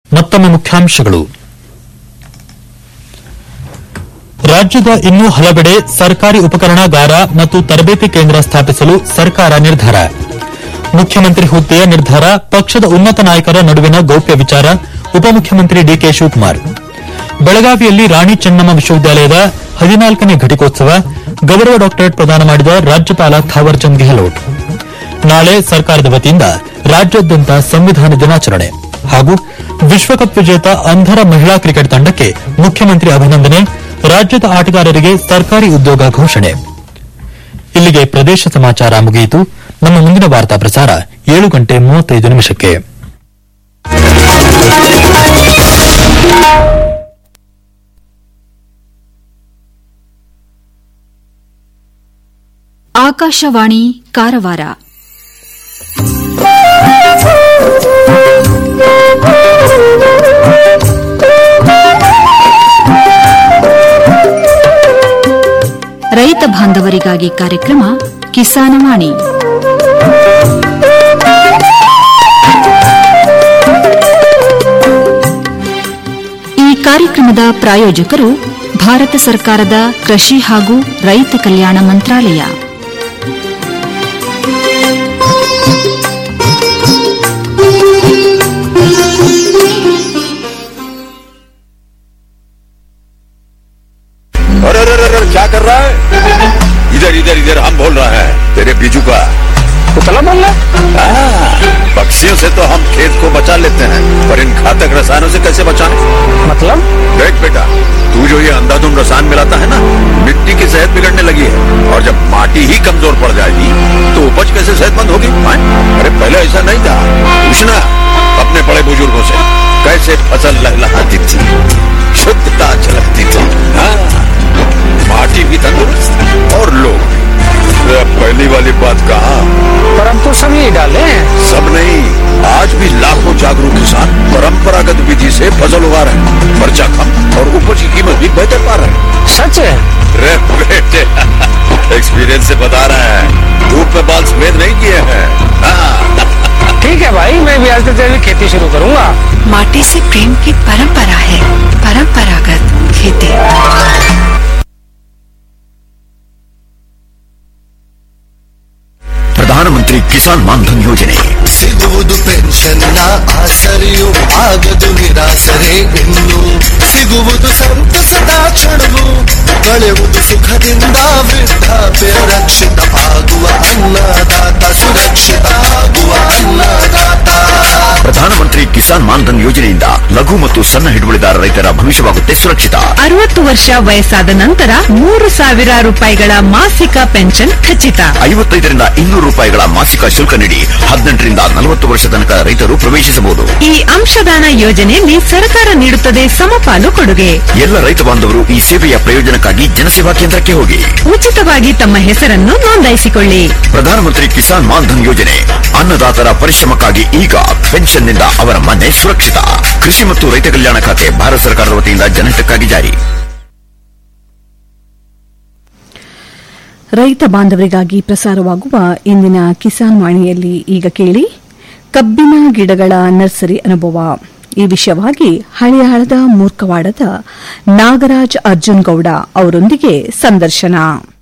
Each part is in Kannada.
ಮತ್ತೊಮ್ಮೆ ಮುಖ್ಯಾಂಶಗಳು ರಾಜ್ಯದ ಇನ್ನೂ ಹಲವೆಡೆ ಸರ್ಕಾರಿ ಉಪಕರಣಾಗಾರ ಮತ್ತು ತರಬೇತಿ ಕೇಂದ್ರ ಸ್ಥಾಪಿಸಲು ಸರ್ಕಾರ ನಿರ್ಧಾರ ಮುಖ್ಯಮಂತ್ರಿ ಹುದ್ದೆಯ ನಿರ್ಧಾರ ಪಕ್ಷದ ಉನ್ನತ ನಾಯಕರ ನಡುವಿನ ಗೌಪ್ಯ ವಿಚಾರ ಉಪಮುಖ್ಯಮಂತ್ರಿ ಡಿಕೆ ಶಿವಕುಮಾರ್ ಬೆಳಗಾವಿಯಲ್ಲಿ ರಾಣಿ ಚೆನ್ನಮ್ಮ ವಿಶ್ವವಿದ್ಯಾಲಯದ ಹದಿನಾಲ್ಕನೇ ಘಟಿಕೋತ್ಸವ ಗೌರವ ಡಾಕ್ಟರೇಟ್ ಪ್ರದಾನ ಮಾಡಿದ ರಾಜ್ಯಪಾಲ ಥಾವರ್ಚಂದ್ ಗೆಹ್ಲೋಟ್ ನಾಳೆ ಸರ್ಕಾರದ ವತಿಯಿಂದ ರಾಜ್ಯಾದ್ಯಂತ ಸಂವಿಧಾನ ದಿನಾಚರಣೆ ಹಾಗೂ ವಿಶ್ವಕಪ್ ವಿಜೇತ ಅಂಧರ ಮಹಿಳಾ ಕ್ರಿಕೆಟ್ ತಂಡಕ್ಕೆ ಮುಖ್ಯಮಂತ್ರಿ ಅಭಿನಂದನೆ ರಾಜ್ಯದ ಆಟಗಾರರಿಗೆ ಸರ್ಕಾರಿ ಉದ್ಯೋಗ ಘೋಷಣೆ ಇಲ್ಲಿಗೆ ಪ್ರದೇಶ ಸಮಾಚಾರ ಮುಗಿಯಿತು ನಮ್ಮ ಮುಂದಿನ ವಾರ್ತಾ ಪ್ರಸಾರ ಏಳು ಗಂಟೆ ಮೂವತ್ತೈದು ನಿಮಿಷಕ್ಕೆ ಆಕಾಶವಾಣಿ ಕಾರವಾರ ರೈತ ಬಾಂಧವರಿಗಾಗಿ ಕಾರ್ಯಕ್ರಮ ಕಿಸಾನವಾಣಿ ಈ ಕಾರ್ಯಕ್ರಮದ ಪ್ರಾಯೋಜಕರು ಭಾರತ ಸರ್ಕಾರದ ಕೃಷಿ ಹಾಗೂ ರೈತ ಕಲ್ಯಾಣ ಮಂತ್ರಾಲಯ अरे अरे अरे अरे, क्या कर रहा है इधर इधर इधर हम बोल रहे हैं तेरे बीजू का पुतला बोल रहा हाँ, पक्षियों से तो हम खेत को बचा लेते हैं पर इन घातक रसायनों से कैसे बचाएं मतलब देख बेटा तू जो ये अंधाधुंध रसायन मिलाता है ना मिट्टी की सेहत बिगड़ने लगी है और जब माटी ही कमजोर पड़ जाएगी तो उपज कैसे सेहतमंद होगी हाँ? अरे पहले ऐसा नहीं था पूछना अपने बड़े बुजुर्गों से कैसे फसल लहलहाती थी शुद्धता झलकती थी हाँ माटी भी तंदुरुस्त और लोग भी। अरे अब पहली वाली बात कहा पर हम तो सब यही डाले हैं सब नहीं आज भी लाखों जागरूक किसान परंपरागत विधि से फसल उगा रहे हैं खर्चा कम और उपज की कीमत भी बेहतर पा रहे हैं सच है रे बेटे एक्सपीरियंस से बता रहे हैं धूप में बाल सफेद नहीं किए हैं हाँ, ठीक है भाई मैं भी आज से जैविक खेती शुरू करूंगा माटी से प्रेम की परंपरा है परंपरागत खेती ಪ್ರಧಾನಮಂತ್ರಿ ಕಿಸಾನ್ ಮಾನ್ಧನ್ ಯೋಜನೆ ಸಿಗುವುದು ಪೆನ್ಷನ್ನ ಆಸರೆಯು ಆಗದು ನಿರಾಸರೆ ಇನ್ನು ಸಿಗುವುದು ಸಂತಸದ ಕ್ಷಣವು ಕಳೆಯುವುದು ಸುಖದಿಂದ ವೃದ್ಧಾಪ್ಯ ರಕ್ಷಿತ ಆಗುವ ಅನ್ನದಾತ ಸುರಕ್ಷಿತ ಆಗುವ ಅನ್ನದಾತ ಪ್ರಧಾನಮಂತ್ರಿ ಕಿಸಾನ್ ಮಾನ್ಧನ್ ಯೋಜನೆಯಿಂದ ಲಘು ಮತ್ತು ಸಣ್ಣ ಹಿಡುವಳಿದಾರ ರೈತರ ಭವಿಷ್ಯವಾಗುತ್ತೆ ಸುರಕ್ಷಿತ ಅರವತ್ತು ವರ್ಷ ವಯಸ್ಸಾದ ನಂತರ ಮೂರು ಸಾವಿರ ರೂಪಾಯಿಗಳ ಮಾಸಿಕ ಪೆನ್ಷನ್ ಖಚಿತ ಐವತ್ತೈದರಿಂದ ಇನ್ನೂರು ರೂಪಾಯಿಗಳ ಮಾಸಿಕ ಶುಲ್ಕ ನೀಡಿ ಹದಿನೆಂಟರಿಂದ ನಲವತ್ತು ವರ್ಷ ತನಕ ರೈತರು ಪ್ರವೇಶಿಸಬಹುದು ಈ ಅಂಶದಾನ ಯೋಜನೆಯಲ್ಲಿ ಸರ್ಕಾರ ನೀಡುತ್ತದೆ ಸಮಪಾಲು ಕೊಡುಗೆ ಎಲ್ಲ ರೈತ ಬಾಂಧವರು ಈ ಸೇವೆಯ ಪ್ರಯೋಜನಕ್ಕಾಗಿ ಜನಸೇವಾ ಕೇಂದ್ರಕ್ಕೆ ಹೋಗಿ ಉಚಿತವಾಗಿ ತಮ್ಮ ಹೆಸರನ್ನು ನೋಂದಾಯಿಸಿಕೊಳ್ಳಿ ಪ್ರಧಾನಮಂತ್ರಿ ಕಿಸಾನ್ ಮಾನ್ಧನ್ ಯೋಜನೆ ಅನ್ನದಾತರ ಪರಿಶ್ರಮಕ್ಕಾಗಿ ಈಗ ಪೆನ್ಷನ್ನಿಂದ ಅವರ ಮನೆ ಸುರಕ್ಷಿತ ಕೃಷಿ ಮತ್ತು ರೈತ ಕಲ್ಯಾಣ ಖಾತೆ ಭಾರತ ಸರ್ಕಾರದ ವತಿಯಿಂದ ಜನಹಿತಕ್ಕಾಗಿ ಜಾರಿ ರೈತ ಬಾಂಧವರಿಗಾಗಿ ಪ್ರಸಾರವಾಗುವ ಇಂದಿನ ಕಿಸಾನ್ ವಾಣಿಯಲ್ಲಿ ಈಗ ಕೇಳಿ ಕಬ್ಬಿನ ಗಿಡಗಳ ನರ್ಸರಿ ಅನುಭವ ಈ ವಿಷಯವಾಗಿ ಹಳೆಯಾಳದ ಮೂರ್ಖವಾಡದ ನಾಗರಾಜ್ ಅರ್ಜುನ್ ಗೌಡ ಅವರೊಂದಿಗೆ ಸಂದರ್ಶನ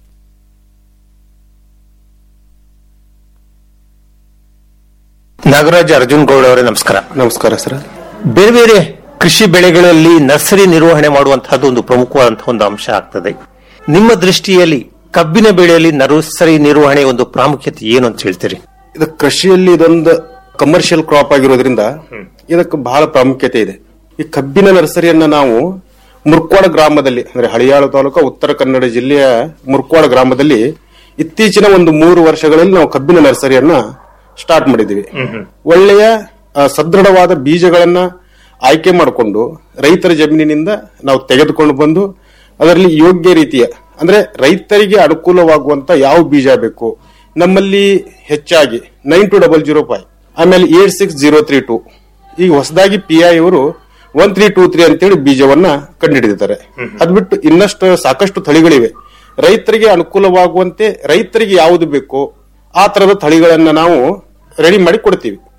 ನಾಗರಾಜ್ ಅರ್ಜುನ್ ಗೌಡ ಅವರೇ ನಮಸ್ಕಾರ ನಮಸ್ಕಾರ ಸರ್ ಬೇರೆ ಬೇರೆ ಕೃಷಿ ಬೆಳೆಗಳಲ್ಲಿ ನರ್ಸರಿ ನಿರ್ವಹಣೆ ಮಾಡುವಂತಹದ್ದು ಒಂದು ಪ್ರಮುಖವಾದಂತಹ ಒಂದು ಅಂಶ ಆಗ್ತದೆ ನಿಮ್ಮ ದೃಷ್ಟಿಯಲ್ಲಿ ಕಬ್ಬಿನ ಬೆಳೆಯಲ್ಲಿ ನರ್ಸರಿ ನಿರ್ವಹಣೆ ಒಂದು ಪ್ರಾಮುಖ್ಯತೆ ಏನು ಅಂತ ಹೇಳ್ತೀರಿ ಇದು ಕೃಷಿಯಲ್ಲಿ ಇದೊಂದು ಕಮರ್ಷಿಯಲ್ ಕ್ರಾಪ್ ಆಗಿರೋದ್ರಿಂದ ಇದಕ್ಕೆ ಬಹಳ ಪ್ರಾಮುಖ್ಯತೆ ಇದೆ ಈ ಕಬ್ಬಿನ ನರ್ಸರಿಯನ್ನ ನಾವು ಮುರ್ಕ್ವಾಡ ಗ್ರಾಮದಲ್ಲಿ ಅಂದ್ರೆ ಹಳಿಯಾಳ ತಾಲೂಕು ಉತ್ತರ ಕನ್ನಡ ಜಿಲ್ಲೆಯ ಮುರ್ಕ್ವಾಡ ಗ್ರಾಮದಲ್ಲಿ ಇತ್ತೀಚಿನ ಒಂದು ಮೂರು ವರ್ಷಗಳಲ್ಲಿ ನಾವು ಕಬ್ಬಿನ ನರ್ಸರಿಯನ್ನ ಸ್ಟಾರ್ಟ್ ಮಾಡಿದ್ದೀವಿ ಒಳ್ಳೆಯ ಆ, ಸದೃಢವಾದ ಬೀಜಗಳನ್ನ ಆಯ್ಕೆ ಮಾಡಿಕೊಂಡು ರೈತರ ಜಮೀನಿನಿಂದ ನಾವು ತೆಗೆದುಕೊಂಡು ಬಂದು ಅದರಲ್ಲಿ ಯೋಗ್ಯ ರೀತಿಯ ಅಂದ್ರೆ ರೈತರಿಗೆ ಅನುಕೂಲವಾಗುವಂತ ಯಾವ ಬೀಜ ಬೇಕು ನಮ್ಮಲ್ಲಿ ಹೆಚ್ಚಾಗಿ nine two double zero five ಆಮೇಲೆ eight six zero three two ಈಗ ಹೊಸದಾಗಿ ಪಿ ಐ ಅವರು ಒನ್ ತ್ರೀ ಟೂ ತ್ರೀ ಅಂತೇಳಿ ಬೀಜವನ್ನ ಕಂಡುಹಿಡಿದಿದ್ದಾರೆ ಅದ್ ಬಿಟ್ಟು ಇನ್ನಷ್ಟು ಸಾಕಷ್ಟು ತಳಿಗಳಿವೆ ರೈತರಿಗೆ ಅನುಕೂಲವಾಗುವಂತೆ ರೈತರಿಗೆ ಯಾವುದು ಬೇಕೋ ಆ ತರದ ತಳಿಗಳನ್ನ ನಾವು ರೆಡಿ ಮಾಡಿ ಕೊಡ್ತೀವಿ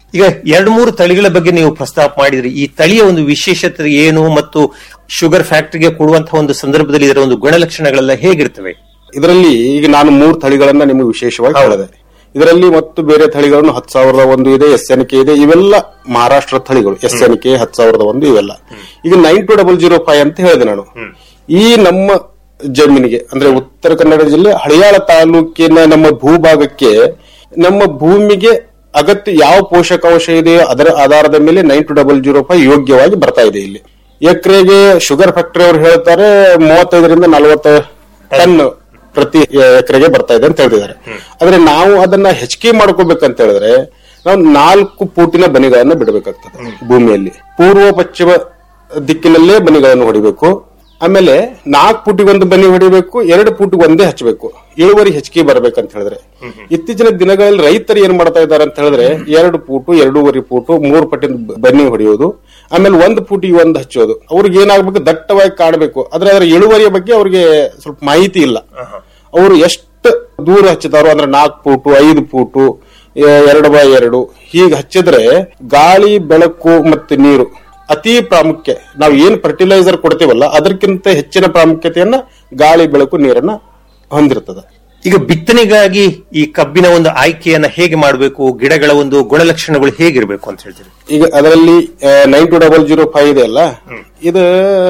ಈಗ ಎರಡು ಮೂರು ತಳಿಗಳ ಬಗ್ಗೆ ನೀವು ಪ್ರಸ್ತಾಪ ಮಾಡಿದ್ರಿ ಈ ತಳಿಯ ಒಂದು ವಿಶೇಷತೆ ಏನು ಮತ್ತು ಶುಗರ್ ಫ್ಯಾಕ್ಟರಿಗೆ ಕೊಡುವಂತಹ ಒಂದು ಸಂದರ್ಭದಲ್ಲಿ ಇದರ ಒಂದು ಗುಣಲಕ್ಷಣಗಳೆಲ್ಲ ಹೇಗಿರ್ತವೆ ಇದರಲ್ಲಿ ಈಗ ನಾನು ಮೂರು ತಳಿಗಳನ್ನ ನಿಮಗೆ ವಿಶೇಷವಾಗಿ ಹೇಳಿದೆ ಇದರಲ್ಲಿ ಮತ್ತು ಬೇರೆ ತಳಿಗಳನ್ನು ಹತ್ತು ಸಾವಿರದ ಒಂದು ಇದೆ ಎಸ್ ಎನ್ ಕೆ ಇದೆ ಇವೆಲ್ಲ ಮಹಾರಾಷ್ಟ್ರ ತಳಿಗಳು ಎಸ್ ಎನ್ ಕೆ ಹತ್ತು ಸಾವಿರದ ಒಂದು ಇವೆಲ್ಲ ಈಗ nine two double zero five ಅಂತ ಹೇಳಿದೆ ನಾನು ಈ ನಮ್ಮ ಜಮೀನಿಗೆ ಅಂದ್ರೆ ಉತ್ತರ ಕನ್ನಡ ಜಿಲ್ಲೆ ಹಳಿಯಾಳ ತಾಲೂಕಿನ ನಮ್ಮ ಭೂಭಾಗಕ್ಕೆ ನಮ್ಮ ಭೂಮಿಗೆ ಅಗತ್ಯ ಯಾವ ಪೋಷಕಾಂಶ ಇದೆಯೋ ಅದರ ಆಧಾರದ ಮೇಲೆ nine two double zero five ಯೋಗ್ಯವಾಗಿ ಬರ್ತಾ ಇದೆ ಇಲ್ಲಿ ಎಕರೆಗೆ ಶುಗರ್ ಫ್ಯಾಕ್ಟರಿ ಅವರು ಹೇಳ್ತಾರೆ ಮೂವತ್ತೈದರಿಂದ ನಲವತ್ತು ಟನ್ ಪ್ರತಿ ಎಕರೆಗೆ ಬರ್ತಾ ಇದೆ ಅಂತ ಹೇಳಿದ್ದಾರೆ ಆದ್ರೆ ನಾವು ಅದನ್ನ ಹೆಚ್ಚಿಗೆ ಮಾಡ್ಕೋಬೇಕಂತ ಹೇಳಿದ್ರೆ ನಾವು ನಾಲ್ಕು ಪೂಟಿನ ಬನಿಗಳನ್ನ ಬಿಡಬೇಕಾಗ್ತದೆ ಭೂಮಿಯಲ್ಲಿ ಪೂರ್ವ ಪಶ್ಚಿಮ ದಿಕ್ಕಿನಲ್ಲೇ ಬನಿಗಳನ್ನು ಹೊಡಿಬೇಕು ಆಮೇಲೆ ನಾಲ್ಕು ಪೂಟಿಗೆ ಒಂದು ಬನ್ನಿ ಹೊಡಿಬೇಕು ಎರಡು ಪೂಟಿಗೆ ಒಂದೇ ಹಚ್ಚಬೇಕು ಇಳುವರಿ ಹೆಚ್ಚಿಗೆ ಬರ್ಬೇಕಂತ ಹೇಳಿದ್ರೆ ಇತ್ತೀಚಿನ ದಿನಗಳಲ್ಲಿ ರೈತರು ಏನ್ ಮಾಡ್ತಾ ಇದ್ದಾರೆ ಅಂತ ಹೇಳಿದ್ರೆ ಎರಡು ಪೂಟು ಎರಡೂವರೆ ಪೂಟು ಮೂರು ಪಟ್ಟಿನ ಬನ್ನಿ ಹೊಡೆಯೋದು ಆಮೇಲೆ ಒಂದು ಪೂಟಿಗೆ ಒಂದು ಹಚ್ಚೋದು ಅವ್ರಿಗೆ ಏನಾಗ್ಬೇಕು ದಟ್ಟವಾಗಿ ಕಾಣಬೇಕು ಆದ್ರೆ ಅದರ ಇಳುವರಿಯ ಬಗ್ಗೆ ಅವ್ರಿಗೆ ಸ್ವಲ್ಪ ಮಾಹಿತಿ ಇಲ್ಲ ಅವರು ಎಷ್ಟು ದೂರ ಹಚ್ಚಿದಾರೋ ಅಂದ್ರೆ ನಾಲ್ಕು ಫೂಟು ಐದು ಫೂಟು ಎ- ಎರಡು ಬೈ ಎರಡು ಹೀಗೆ ಹಚ್ಚಿದ್ರೆ ಗಾಳಿ ಬೆಳಕು ಮತ್ತು ನೀರು ಅತಿ ಪ್ರಾಮುಖ್ಯ ನಾವು ಏನ್ ಫರ್ಟಿಲೈಸರ್ ಕೊಡ್ತೀವಲ್ಲ ಅದಕ್ಕಿಂತ ಹೆಚ್ಚಿನ ಪ್ರಾಮುಖ್ಯತೆಯನ್ನ ಗಾಳಿ ಬೆಳಕು ನೀರನ್ನ ಹೊಂದಿರ್ತದೆ ಈಗ ಬಿತ್ತನೆಗಾಗಿ ಈ ಕಬ್ಬಿನ ಒಂದು ಆಯ್ಕೆಯನ್ನ ಹೇಗೆ ಮಾಡಬೇಕು ಗಿಡಗಳ ಒಂದು ಗುಣಲಕ್ಷಣಗಳು ಹೇಗಿರಬೇಕು ಅಂತ ಹೇಳ್ತೀರಿ ಈಗ ಅದರಲ್ಲಿ nine two double zero five ಇದೆ ಅಲ್ಲ ಇದು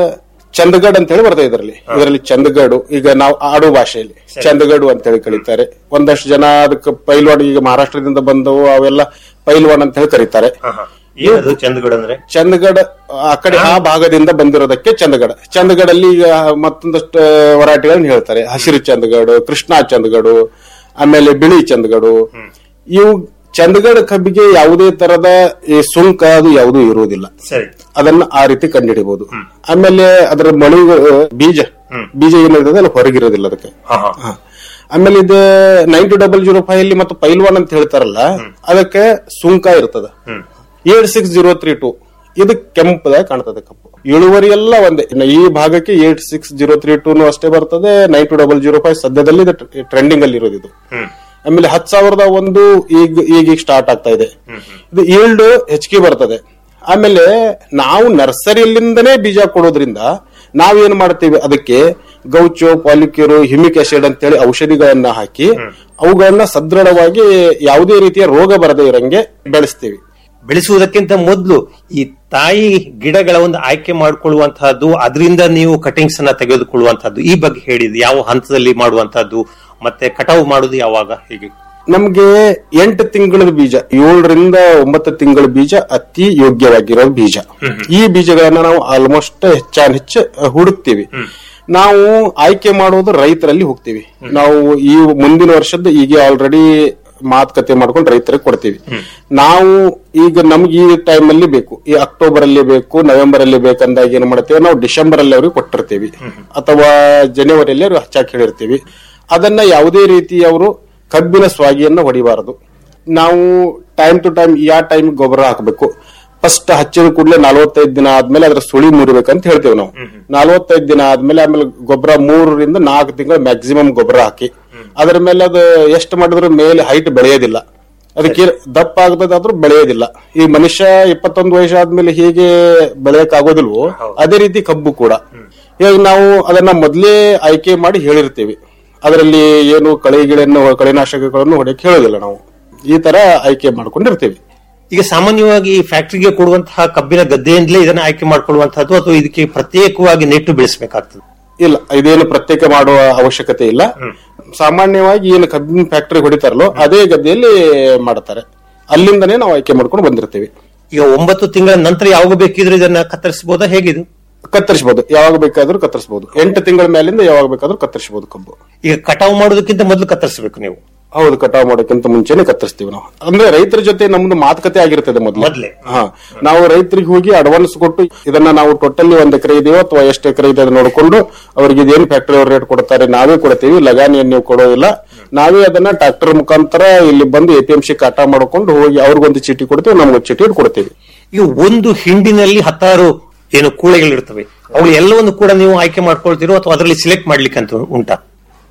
ಚಂದಗಡ್ ಅಂತ ಹೇಳಿ ಬರ್ತದೆ ಇದರಲ್ಲಿ ಇದರಲ್ಲಿ ಚಂದಗಡು ಈಗ ನಾವು ಆಡು ಭಾಷೆಯಲ್ಲಿ ಚಂದಗಡು ಅಂತ ಹೇಳಿ ಕರೀತಾರೆ ಒಂದಷ್ಟು ಜನ ಅದಕ್ಕೆ ಪೈಲ್ವಾನ್ ಈಗ ಮಹಾರಾಷ್ಟ್ರದಿಂದ ಬಂದವು ಅವೆಲ್ಲ ಪೈಲ್ವಾನ್ ಅಂತ ಹೇಳಿ ಕರೀತಾರೆ ಏನದು ಚಂದಗಡ ಅಂದ್ರೆ ಚಂದಗಡ್ ಆ ಕಡೆ ಆ ಭಾಗದಿಂದ ಬಂದಿರೋದಕ್ಕೆ ಚಂದಗಡ ಚಂದಗಡಲ್ಲಿ ಈಗ ಮತ್ತೊಂದಷ್ಟು ವರಾಟಿಗಳನ್ನ ಹೇಳ್ತಾರೆ ಹಸಿರು ಚಂದಗಡು ಕೃಷ್ಣಾ ಚಂದಗಡು ಆಮೇಲೆ ಬಿಳಿ ಚಂದಗಡು ಇವು ಚಂದಗಡ ಕಬ್ಬಿಗೆ ಯಾವುದೇ ತರದ ಈ ಸುಂಕ ಅದು ಯಾವುದೂ ಇರುವುದಿಲ್ಲ ಸರಿ ಅದನ್ನ ಆ ರೀತಿ ಕಂಡುಹಿಡಿಬಹುದು ಆಮೇಲೆ ಅದರ ಮಣಿ ಬೀಜ ಬೀಜ ಏನಿರ್ತದೆ ಅಲ್ಲಿ ಹೊರಗಿರೋದಿಲ್ಲ ಅದಕ್ಕೆ ಹಾ. ಆಮೇಲೆ ಇದು nine two double zero five ಅಲ್ಲಿ ಮತ್ತು ಪೈಲ್ವಾನ್ ಅಂತ ಹೇಳ್ತಾರಲ್ಲ ಅದಕ್ಕೆ ಸುಂಕ ಇರ್ತದೆ eight six zero three two ಇದು ಕೆಂಪದಾಗ ಕಾಣ್ತದೆ ಕಪ್ಪು ಇಳುವರಿ ಎಲ್ಲ ಒಂದೇ ಇನ್ನು ಈ ಭಾಗಕ್ಕೆ eight six zero three two ಅಷ್ಟೇ ಬರ್ತದೆ nine two double zero five ಸದ್ಯದಲ್ಲಿ ಟ್ರೆಂಡಿಂಗ್ ಅಲ್ಲಿ ಇರೋದು ಇದು ಆಮೇಲೆ ಹತ್ ಸಾವಿರದ ಒಂದು ಈಗ ಈಗ ಸ್ಟಾರ್ಟ್ ಆಗ್ತಾ ಇದೆ ಇದು ಈಲ್ಡ್ ಹೆಚ್ಚಿಗೆ ಬರ್ತದೆ ಆಮೇಲೆ ನಾವು ನರ್ಸರಿಯಲ್ಲಿಂದನೇ ಬೀಜ ಕೊಡೋದ್ರಿಂದ ನಾವೇನ್ ಮಾಡ್ತೀವಿ ಅದಕ್ಕೆ ಗೌಚೋ ಪಾಲಿಕ್ಯೂರು ಹಿಮಿಕ್ ಆಸಿಡ್ ಅಂತೇಳಿ ಔಷಧಿಗಳನ್ನ ಹಾಕಿ ಅವುಗಳನ್ನ ಸದೃಢವಾಗಿ ಯಾವುದೇ ರೀತಿಯ ರೋಗ ಬರದೇ ಇರಂಗೆ ಬೆಳೆಸ್ತೀವಿ ಬೆಳೆಸುವುದಕ್ಕಿಂತ ಮೊದಲು ಈ ತಾಯಿ ಗಿಡಗಳ ಒಂದು ಆಯ್ಕೆ ಮಾಡಿಕೊಳ್ಳುವಂತಹದ್ದು ಅದರಿಂದ ನೀವು ಕಟಿಂಗ್ಸ್ ಅನ್ನ ತೆಗೆದುಕೊಳ್ಳುವಂತಹದ್ದು ಈ ಬಗ್ಗೆ ಹೇಳಿದ್ದು ಯಾವ ಹಂತದಲ್ಲಿ ಮಾಡುವಂತಹದ್ದು ಮತ್ತೆ ಕಟಾವು ಮಾಡುದು ಯಾವಾಗ ಹೀಗೆ ನಮ್ಗೆ ಎಂಟು ತಿಂಗಳ ಬೀಜ ಏಳರಿಂದ ಒಂಬತ್ತು ತಿಂಗಳ ಬೀಜ ಅತಿ ಯೋಗ್ಯವಾಗಿರೋ ಬೀಜ ಈ ಬೀಜಗಳನ್ನ ನಾವು ಆಲ್ಮೋಸ್ಟ್ ಹೆಚ್ಚಾನ್ ಹೆಚ್ಚು ಹುಡುಕ್ತಿವಿ ನಾವು ಆಯ್ಕೆ ಮಾಡೋದು ರೈತರಲ್ಲಿ ಹೋಗ್ತೀವಿ ನಾವು ಈ ಮುಂದಿನ ವರ್ಷದ ಈಗ ಆಲ್ರೆಡಿ ಮಾತುಕತೆ ಮಾಡ್ಕೊಂಡು ರೈತರಿಗೆ ಕೊಡ್ತೀವಿ ನಾವು ಈಗ ನಮ್ಗೆ ಈ ಟೈಮ್ ಅಲ್ಲಿ ಬೇಕು ಈ ಅಕ್ಟೋಬರ್ ಅಲ್ಲಿ ಬೇಕು ನವೆಂಬರ್ ಅಲ್ಲಿ ಬೇಕಂದಾಗ ಏನ್ ಮಾಡ್ತೀವಿ ನಾವು ಡಿಸೆಂಬರ್ ಅಲ್ಲಿ ಅವ್ರಿಗೆ ಕೊಟ್ಟಿರ್ತೀವಿ ಅಥವಾ ಜನವರಿಯಲ್ಲಿ ಅವ್ರಿಗೆ ಹಚ್ಚಾಕ್ ಹೇಳಿರ್ತೀವಿ ಅದನ್ನ ಯಾವುದೇ ರೀತಿ ಅವರು ಕಬ್ಬಿನ ಸ್ವಾಗಿಯನ್ನ ಹೊಡಿಬಾರದು ನಾವು ಟೈಮ್ ಟು ಟೈಮ್ ಯಾವ ಟೈಮ್ ಗೊಬ್ಬರ ಹಾಕಬೇಕು ಫಸ್ಟ್ ಹಚ್ಚಿದ ಕೂಡಲೇ ನಲವತ್ತೈದು ದಿನ ಆದ್ಮೇಲೆ ಅದ್ರ ಸುಳಿ ಮುರಿಬೇಕಂತ ಹೇಳ್ತೇವೆ ನಾವು ನಲವತ್ತೈದು ದಿನ ಆದ್ಮೇಲೆ ಆಮೇಲೆ ಗೊಬ್ಬರ ಮೂರರಿಂದ ನಾಲ್ಕು ತಿಂಗಳು ಮ್ಯಾಕ್ಸಿಮಮ್ ಗೊಬ್ಬರ ಹಾಕಿ ಅದ್ರ ಮೇಲೆ ಅದು ಎಷ್ಟು ಮಾಡಿದ್ರು ಮೇಲೆ ಹೈಟ್ ಬೆಳೆಯೋದಿಲ್ಲ ಅದಕ್ಕೆ ದಪ್ಪ ಆಗದಾದ್ರೂ ಬೆಳೆಯೋದಿಲ್ಲ ಈ ಮನುಷ್ಯ ಇಪ್ಪತ್ತೊಂದು ವಯಸ್ಸಾದ್ಮೇಲೆ ಹೇಗೆ ಬೆಳೆಯಕ್ ಆಗೋದಿಲ್ವೋ ಅದೇ ರೀತಿ ಕಬ್ಬು ಕೂಡ ಈಗ ನಾವು ಅದನ್ನ ಮೊದಲೇ ಆಯ್ಕೆ ಮಾಡಿ ಹೇಳಿರ್ತೀವಿ ಅದರಲ್ಲಿ ಏನು ಕಳೆಗಿಳೆಯನ್ನು ಕಳೆನಾಶಕಗಳನ್ನು ಹೊಡೆಯಕ್ಕೆ ಹೇಳೋದಿಲ್ಲ ನಾವು ಈ ತರ ಆಯ್ಕೆ ಮಾಡ್ಕೊಂಡಿರ್ತೀವಿ ಈಗ ಸಾಮಾನ್ಯವಾಗಿ ಫ್ಯಾಕ್ಟರಿಗೆ ಕೊಡುವಂತಹ ಕಬ್ಬಿನ ಗದ್ದೆಯಿಂದಲೇ ಇದನ್ನ ಆಯ್ಕೆ ಮಾಡ್ಕೊಳ್ಳುವಂತಹದ್ದು ಅಥವಾ ಇದಕ್ಕೆ ಪ್ರತ್ಯೇಕವಾಗಿ ನೆಟ್ಟು ಬೆಳೆಸಬೇಕಾಗ್ತದೆ ಇಲ್ಲ ಇದೇನು ಪ್ರತ್ಯೇಕ ಮಾಡುವ ಅವಶ್ಯಕತೆ ಇಲ್ಲ ಸಾಮಾನ್ಯವಾಗಿ ಏನು ಕಬ್ಬಿನ ಫ್ಯಾಕ್ಟರಿ ಹೊಡಿತಾರಲ್ಲೋ ಅದೇ ಗದ್ದೆಯಲ್ಲಿ ಮಾಡ್ತಾರೆ ಅಲ್ಲಿಂದನೇ ನಾವು ಆಯ್ಕೆ ಮಾಡ್ಕೊಂಡು ಬಂದಿರ್ತೀವಿ ಈಗ ಒಂಬತ್ತು ತಿಂಗಳ ನಂತರ ಯಾವಾಗ ಬೇಕಿದ್ರೆ ಇದನ್ನ ಕತ್ತರಿಸಬಹುದಾ ಹೇಗಿದು ಕತ್ತರಿಸಬಹುದು ಯಾವಾಗ ಬೇಕಾದ್ರೂ ಕತ್ತರಿಸಬಹುದು ಎಂಟು ತಿಂಗಳ ಮೇಲಿಂದ ಯಾವಾಗ ಬೇಕಾದ್ರೂ ಕತ್ತರಿಸಬಹುದು ಕಬ್ಬು ಈಗ ಕಟಾವು ಮಾಡೋದಕ್ಕಿಂತ ಮೊದಲು ಕತ್ತರಿಸಬೇಕು ನೀವು ಹೌದು ಕಟಾವ್ ಮಾಡೋಕ್ಕಿಂತ ಮುಂಚೆನೆ ಕತ್ತರಿಸ್ತೀವಿ ನಾವು ಅಂದ್ರೆ ರೈತರ ಜೊತೆ ನಮ್ದು ಮಾತುಕತೆ ಆಗಿರ್ತದೆ ಮೊದಲು ಮೊದ್ಲೇ? ಹಾ ನಾವು ರೈತರಿಗೆ ಹೋಗಿ ಅಡ್ವಾನ್ಸ್ ಕೊಟ್ಟು ಇದನ್ನ ನಾವು ಟೋಟಲಿ ಒಂದ್ ಎಕರೆ ಇದೆಯೋ ಅಥವಾ ಎಷ್ಟು ಎಕರೆ ಇದೆ ಅದನ್ನ ನೋಡ್ಕೊಂಡು ಅವ್ರಿಗೆ ಇದೇನು ಫ್ಯಾಕ್ಟರಿ ಅವ್ರ ರೇಟ್ ಕೊಡ್ತಾರೆ ನಾವೇ ಕೊಡ್ತೀವಿ ಲಗಾನಿಯನ್ನು ನೀವು ಕೊಡೋದಿಲ್ಲ ನಾವೇ ಅದನ್ನ ಟ್ರಾಕ್ಟರ್ ಮುಖಾಂತರ ಇಲ್ಲಿ ಬಂದು ಎ ಪಿ ಎಂ ಸಿ ಕಾಟ ಮಾಡ್ಕೊಂಡು ಹೋಗಿ ಅವ್ರಿಗೊಂದು ಚೀಟಿ ಕೊಡ್ತೀವಿ ನಮ್ಗೊಂದು ಚೀಟಿ ಕೊಡ್ತೀವಿ ಈಗ ಒಂದು ಹಿಂಡಿನಲ್ಲಿ ಹತ್ತಾರು ಏನು ಕೂಳೆಗಳಿರ್ತವೆ ಅವು ಎಲ್ಲವನ್ನು ಕೂಡ ನೀವು ಆಯ್ಕೆ ಮಾಡ್ಕೊಳ್ತೀರೋ ಅಥವಾ ಅದರಲ್ಲಿ ಸಿಲೆಕ್ಟ್ ಮಾಡ್ಲಿಕ್ಕೆ ಅಂತ ಉಂಟಾ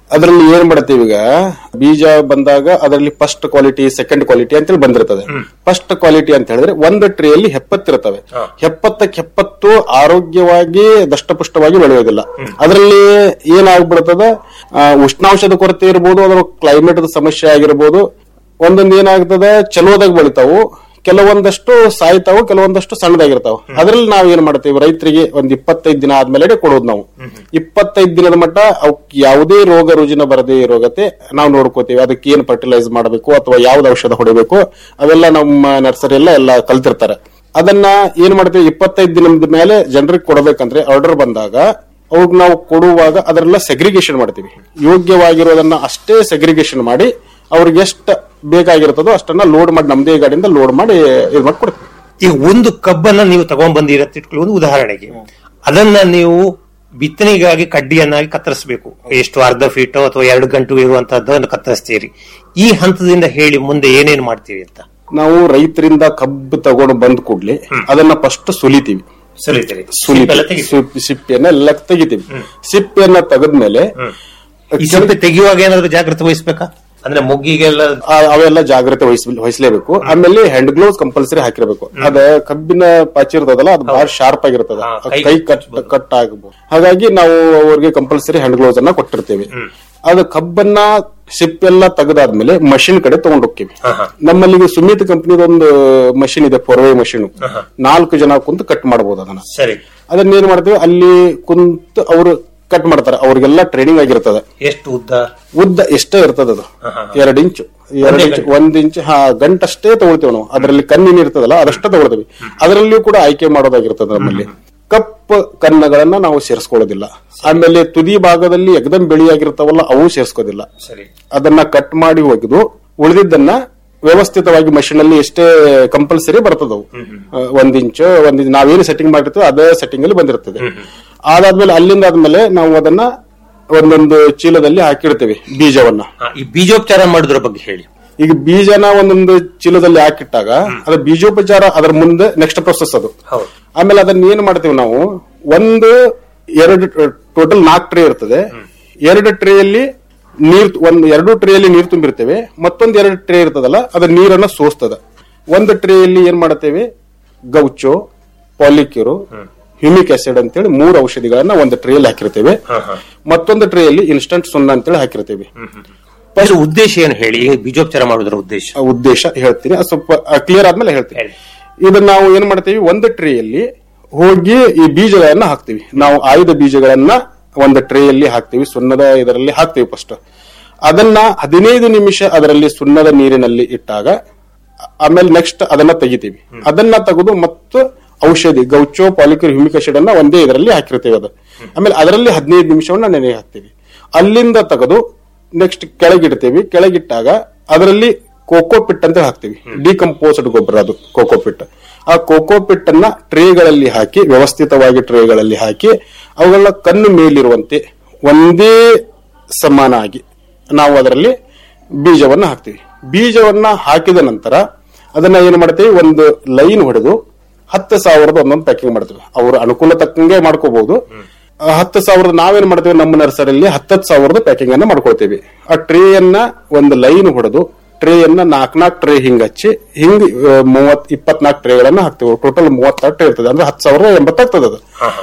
ಅದರಲ್ಲಿ ಏನ್ ಮಾಡ್ತೀವಿ ಈಗ ಬೀಜ ಬಂದಾಗ ಅದರಲ್ಲಿ ಫಸ್ಟ್ ಕ್ವಾಲಿಟಿ ಸೆಕೆಂಡ್ ಕ್ವಾಲಿಟಿ ಅಂತೇಳಿ ಬಂದಿರ್ತದೆ ಫಸ್ಟ್ ಕ್ವಾಲಿಟಿ ಅಂತ ಹೇಳಿದ್ರೆ ಒಂದು ಟ್ರೇಯಲ್ಲಿ ಹೆಪ್ಪತ್ತಿರ್ತವೆ ಹೆಪ್ಪತ್ತಕ್ಕೆ ಹೆಪ್ಪತ್ತು ಆರೋಗ್ಯವಾಗಿ ದಷ್ಟಪುಷ್ಟವಾಗಿ ಬೆಳೆಯೋದಿಲ್ಲ ಅದರಲ್ಲಿ ಏನಾಗ್ಬಿಡ್ತದ ಆ, ಉಷ್ಣಾಂಶದ ಕೊರತೆ ಇರ್ಬೋದು ಅದರ ಕ್ಲೈಮೇಟ್ ಸಮಸ್ಯೆ ಆಗಿರ್ಬೋದು ಒಂದೊಂದು ಏನಾಗ್ತದ ಚಲೋದಾಗ ಬೆಳಿತಾವು ಕೆಲವೊಂದಷ್ಟು ಸಾಯ್ತಾವು ಕೆಲವೊಂದಷ್ಟು ಸಣ್ಣದಾಗಿರ್ತಾವ ಅದ್ರಲ್ಲಿ ನಾವ್ ಏನ್ ಮಾಡ್ತೀವಿ ರೈತರಿಗೆ ಒಂದ್ ಇಪ್ಪತ್ತೈದು ದಿನ ಆದ್ಮೇಲೆ ಕೊಡೋದು ನಾವು ಇಪ್ಪತ್ತೈದು ದಿನದ ಮಟ್ಟ ಅವಕ್ ಯಾವುದೇ ರೋಗ ರುಜಿನ ಬರದೇ ಇರೋಗತೆ ನಾವು ನೋಡ್ಕೋತೀವಿ ಅದಕ್ಕೆ ಏನ್ ಫರ್ಟಿಲೈಸ್ ಮಾಡಬೇಕು ಅಥವಾ ಯಾವ್ದು ಔಷಧ ಹೊಡಿಬೇಕು ಅವೆಲ್ಲ ನಮ್ಮ ನರ್ಸರಿ ಎಲ್ಲ ಎಲ್ಲ ಕಲ್ತಿರ್ತಾರೆ ಅದನ್ನ ಏನ್ ಮಾಡ್ತೀವಿ ಇಪ್ಪತ್ತೈದು ದಿನದ ಮೇಲೆ ಜನರಿಗೆ ಕೊಡಬೇಕಂದ್ರೆ ಆರ್ಡರ್ ಬಂದಾಗ ಅವ್ರಿಗೆ ನಾವು ಕೊಡುವಾಗ ಅದರೆಲ್ಲ ಸೆಗ್ರಿಗೇಷನ್ ಮಾಡ್ತೀವಿ ಯೋಗ್ಯವಾಗಿರೋದನ್ನ ಅಷ್ಟೇ ಸೆಗ್ರಿಗೇಷನ್ ಮಾಡಿ ಅವ್ರಿಗೆ ಎಷ್ಟು ಬೇಕಾಗಿರ್ತದೋ ಅಷ್ಟನ್ನ ಲೋಡ್ ಮಾಡಿ ನಮ್ದೇ ಗಾಡಿಯಿಂದ ಲೋಡ್ ಮಾಡಿ ಇದು ಮಾಡಿ ಕೊಡ್ತೀವಿ ಈಗ ಒಂದು ಕಬ್ಬನ್ನ ನೀವು ತಗೊಂಡ್ ಬಂದಿರತ್ತೆ ಇಟ್ಕೊಳ್ಳಿ ಒಂದು ಉದಾಹರಣೆಗೆ ಅದನ್ನ ನೀವು ಬಿತ್ತನೆಗಾಗಿ ಕಡ್ಡಿಯನ್ನಾಗಿ ಕತ್ತರಿಸಬೇಕು ಎಷ್ಟು ಅರ್ಧ ಫೀಟೋ ಅಥವಾ ಎರಡು ಗಂಟು ಇರುವಂತಹದ್ದನ್ನು ಕತ್ತರಿಸ್ತೀರಿ ಈ ಹಂತದಿಂದ ಹೇಳಿ ಮುಂದೆ ಏನೇನ್ ಮಾಡ್ತೀವಿ ಅಂತ ನಾವು ರೈತರಿಂದ ಕಬ್ಬು ತಗೊಂಡು ಬಂದ್ ಕೂಡ್ಲೆ ಅದನ್ನ ಫಸ್ಟ್ ಸುಲಿತೀವಿ ಸುಲಿತೀರಿ ಸುಲಿತೀವಿ ಸಿಪ್- ಸಿಪ್ಪೆಯನ್ನ ಎಲ್ಲ ತೆಗಿತೀವಿ ಸಿಪ್ಪೆಯನ್ನ ತೆಗೆದ್ಮೇಲೆ ಈ ಸಿಪ್ಪೆ ತೆಗೆಯುವಾಗ ಏನಾದ್ರು ಜಾಗ್ರತೆ ವಹಿಸ್ಬೇಕಾ ಅಂದ್ರೆ ಮೊಗ್ಗಿಗೆಲ್ಲ ಆ, ಅವೆಲ್ಲ ಜಾಗ್ರತೆ ವಹಿಸ್ ವಹಿಸಲೇಬೇಕು ಆಮೇಲೆ ಹ್ಯಾಂಡ್ ಗ್ಲೌಸ್ ಕಂಪಲ್ಸರಿ ಹಾಕಿರ್ಬೇಕು ಅದ ಕಬ್ಬಿನ ಪಾಚಿ ಇರ್ತದಲ್ಲ ಅದು ಬಹಳ ಶಾರ್ಪ್ ಆಗಿರ್ತದ ಅದ್ ಕೈ ಕಟ್ ಕಟ್ ಆಗಬಹುದು ಹಾಗಾಗಿ ನಾವು ಅವ್ರಿಗೆ ಕಂಪಲ್ಸರಿ ಹ್ಯಾಂಡ್ ಗ್ಲೌಸ್ ಅನ್ನ ಕೊಟ್ಟಿರ್ತೇವೆ ಅದು ಕಬ್ಬನ್ನ ಸಿಪ್ಪೆಲ್ಲ ತೆಗೆದಾದ್ಮೇಲೆ ಮಷಿನ್ ಕಡೆ ತಗೊಂಡ್ ಹೋಗ್ತೀವಿ ನಮ್ಮಲ್ಲಿ ಸುಮಿತ್ ಕಂಪನಿದ ಒಂದು ಮಷಿನ್ ಇದೆ ಫೋರ್ವೇ ಮಷಿನ್ ನಾಲ್ಕು ಜನ ಕುಂತು ಕಟ್ ಮಾಡಬಹುದು ಅದನ್ನ ಸರಿ ಅದನ್ನ ಏನ್ ಮಾಡ್ತೀವಿ ಅಲ್ಲಿ ಕುಂತು ಅವರು ಕಟ್ ಮಾಡ್ತಾರೆ ಅವ್ರಿಗೆಲ್ಲ ಟ್ರೈನಿಂಗ್ ಆಗಿರ್ತದೆ ಎಷ್ಟು ಉದ್ದ ಉದ್ದ ಎಷ್ಟೇ ಇರ್ತದ ಅದು ಎರಡ್ ಇಂಚು ಎರಡ್ ಇಂಚ್ ಒಂದ್ ಇಂಚ್ ಹಾ ಗಂಟಷ್ಟೇ ತಗೊಳ್ತೇವೆ ನಾವು ಅದರಲ್ಲಿ ಕಣ್ಣಿನ ಇರ್ತದಲ್ಲ ಅದಷ್ಟೇ ತಗೊಳ್ತೇವೆ ಅದರಲ್ಲಿಯೂ ಕೂಡ ಆಯ್ಕೆ ಮಾಡೋದಾಗಿರ್ತದೆ ನಮ್ಮಲ್ಲಿ ಕಪ್ ಕನ್ನಗಳನ್ನ ನಾವು ಸೇರಿಸ್ಕೊಳ್ಳೋದಿಲ್ಲ ಆಮೇಲೆ ತುದಿ ಭಾಗದಲ್ಲಿ ಎಕ್ದಮ್ ಬಿಳಿಯಾಗಿರ್ತಾವಲ್ಲ ಅವು ಸೇರಿಸ್ಕೋದಿಲ್ಲ ಸರಿ ಅದನ್ನ ಕಟ್ ಮಾಡಿ ಒಗೆದು ಉಳಿದಿದ್ದನ್ನ ವ್ಯವಸ್ಥಿತವಾಗಿ ಮಷಿನ್ ಅಲ್ಲಿ ಎಷ್ಟೇ ಕಂಪಲ್ಸರಿ ಬರ್ತದವು ಆ, ಒಂದ್ ಇಂಚ್ ಒಂದ್ ಇಂಚ್ ನಾವೇನು ಸೆಟ್ಟಿಂಗ್ ಮಾಡಿರ್ತೀವಿ ಅದೇ ಸೆಟ್ಟಿಂಗ್ ಅಲ್ಲಿ ಬಂದಿರ್ತದೆ ಅದಾದ್ಮೇಲೆ ಅಲ್ಲಿಂದ ಆದ್ಮೇಲೆ ನಾವು ಅದನ್ನ ಒಂದೊಂದು ಚೀಲದಲ್ಲಿ ಹಾಕಿಡ್ತೇವೆ ಬೀಜವನ್ನ ಹಾ, ಈ ಬೀಜೋಪಚಾರ ಮಾಡೋದ್ರ ಬಗ್ಗೆ ಹೇಳಿ ಈಗ ಬೀಜನ ಒಂದೊಂದು ಚೀಲದಲ್ಲಿ ಹಾಕಿಟ್ಟಾಗ ಅದ ಬೀಜೋಪಚಾರ ಅದರ ಮುಂದೆ ನೆಕ್ಸ್ಟ್ ಪ್ರೊಸೆಸ್ ಅದು ಹೌದು ಆಮೇಲೆ ಅದನ್ನ ಏನ್ ಮಾಡ್ತೀವಿ ನಾವು ಒಂದು ಎರಡು ಟೋಟಲ್ ನಾಲ್ಕು ಟ್ರೇ ಇರ್ತದೆ ಎರಡು ಟ್ರೇಯಲ್ಲಿ ನೀರ್ ಒಂದ್ ಎರಡು ಟ್ರೇಯಲ್ಲಿ ನೀರು ತುಂಬಿರ್ತೇವೆ ಮತ್ತೊಂದ್ ಎರಡು ಟ್ರೇ ಇರ್ತದಲ್ಲ ಅದ ನೀರನ್ನ ಸೋಸ್ತದ ಒಂದು ಟ್ರೇಯಲ್ಲಿ ಏನ್ ಮಾಡ್ತೇವೆ ಗೌಚೋ ಪಾಲಿಕ್ಯೂರು ಹ್ಯೂಮಿಕ್ ಆಸಿಡ್ ಅಂತೇಳಿ ಮೂರು ಔಷಧಿಗಳನ್ನ ಒಂದು ಟ್ರೇಯಲ್ಲಿ ಹಾಕಿರ್ತೇವೆ ಮತ್ತೊಂದು ಟ್ರೇಯಲ್ಲಿ ಇನ್ಸ್ಟಂಟ್ ಸುಣ್ಣ ಅಂತೇಳಿ ಹಾಕಿರ್ತೇವೆ ಇದ್ರ ಉದ್ದೇಶ ಏನು ಹೇಳಿ ಈ ಬೀಜೋಪಚಾರ ಮಾಡೋದ್ರ ಉದ್ದೇಶ ಆ ಉದ್ದೇಶ ಹೇಳ್ತೀನಿ ಅದು ಸ್ವಲ್ಪ ಕ್ಲಿಯರ್ ಆದ್ಮೇಲೆ ಹೇಳ್ತೀನಿ ಇದನ್ನ ನಾವು ಏನ್ ಮಾಡ್ತೀವಿ ಒಂದು ಟ್ರೇಯಲ್ಲಿ ಹೋಗಿ ಈ ಬೀಜಗಳನ್ನ ಹಾಕ್ತಿವಿ ನಾವು ಆಯುಧ ಬೀಜಗಳನ್ನ ಒಂದು ಟ್ರೇಯಲ್ಲಿ ಹಾಕ್ತಿವಿ ಸುಣ್ಣದ ಇದರಲ್ಲಿ ಹಾಕ್ತಿವಿ ಫಸ್ಟ್ ಅದನ್ನ ಹದಿನೈದು ನಿಮಿಷ ಅದರಲ್ಲಿ ಸುಣ್ಣದ ನೀರಿನಲ್ಲಿ ಇಟ್ಟಾಗ ಆಮೇಲೆ ನೆಕ್ಸ್ಟ್ ಅದನ್ನ ತೆಗಿತೀವಿ ಅದನ್ನ ತೆಗೆದು ಮತ್ತು ಔಷಧಿ ಗೌಚೋ ಪಾಲಿಕರ್ ಹ್ಯೂಮಿಕ್ ಆಸಿಡ್ ಅನ್ನ ಒಂದೇ ಇದರಲ್ಲಿ ಹಾಕಿರ್ತೀವಿ ಅದು ಆಮೇಲೆ ಅದರಲ್ಲಿ ಹದಿನೈದು ನಿಮಿಷವನ್ನ ನೆನೆ ಹಾಕ್ತಿವಿ ಅಲ್ಲಿಂದ ತೆಗೆದು ನೆಕ್ಸ್ಟ್ ಕೆಳಗಿಡ್ತೀವಿ ಕೆಳಗಿಟ್ಟಾಗ ಅದರಲ್ಲಿ ಕೋಕೋ ಪಿಟ್ ಅಂತ ಹಾಕ್ತಿವಿ ಡಿಕಂಪೋಸ್ಡ್ ಗೊಬ್ಬರ ಅದು ಕೋಕೋ ಪಿಟ್ ಆ ಕೋಕೋ ಪಿಟ್ ಅನ್ನ ಟ್ರೇಗಳಲ್ಲಿ ಹಾಕಿ ವ್ಯವಸ್ಥಿತವಾಗಿ ಟ್ರೇಗಳಲ್ಲಿ ಹಾಕಿ ಅವುಗಳ ಕಣ್ಣು ಮೇಲಿರುವಂತೆ ಒಂದೇ ಸಮಾನಾಗಿ ನಾವು ಅದರಲ್ಲಿ ಬೀಜವನ್ನ ಹಾಕ್ತಿವಿ ಬೀಜವನ್ನ ಹಾಕಿದ ನಂತರ ಅದನ್ನ ಏನು ಮಾಡ್ತೀವಿ ಒಂದು ಲೈನ್ ಹೊಡೆದು ಹತ್ತು ಸಾವಿರದ ಒಂದೊಂದು ಪ್ಯಾಕಿಂಗ್ ಮಾಡ್ತೀವಿ ಅವ್ರ ಅನುಕೂಲ ತಕ್ಕಂಗೆ ಮಾಡ್ಕೋಬಹುದು ಆ ಹತ್ತು ಸಾವಿರದ ನಾವೇನ್ ಮಾಡ್ತೀವಿ ನಮ್ಮ ನರ್ಸರಿಯಲ್ಲಿ ಹತ್ತತ್ತು ಸಾವಿರದ ಪ್ಯಾಕಿಂಗ್ ಅನ್ನ ಮಾಡ್ಕೊಳ್ತೀವಿ ಆ ಟ್ರೇಯನ್ನ ಒಂದು ಲೈನ್ ಹೊಡೆದು ಟ್ರೇಯನ್ನ ನಾಲ್ಕ್ ನಾಲ್ಕು ಟ್ರೇ ಹಿಂಗ್ ಹಚ್ಚಿ ಹಿಂಗ್ ಆ, ಮೂವತ್ ಇಪ್ಪತ್ನಾಲ್ಕು ಟ್ರೇಗಳನ್ನ ಹಾಕ್ತಿವಿ ಟೋಟಲ್ ಮೂವತ್ತಾರು ಟ್ರೇ ಇರ್ತದೆ ಅಂದ್ರೆ ಹತ್ತು ಸಾವಿರದ ಎಂಬತ್ತಾಗ್ತದೆ ಅದು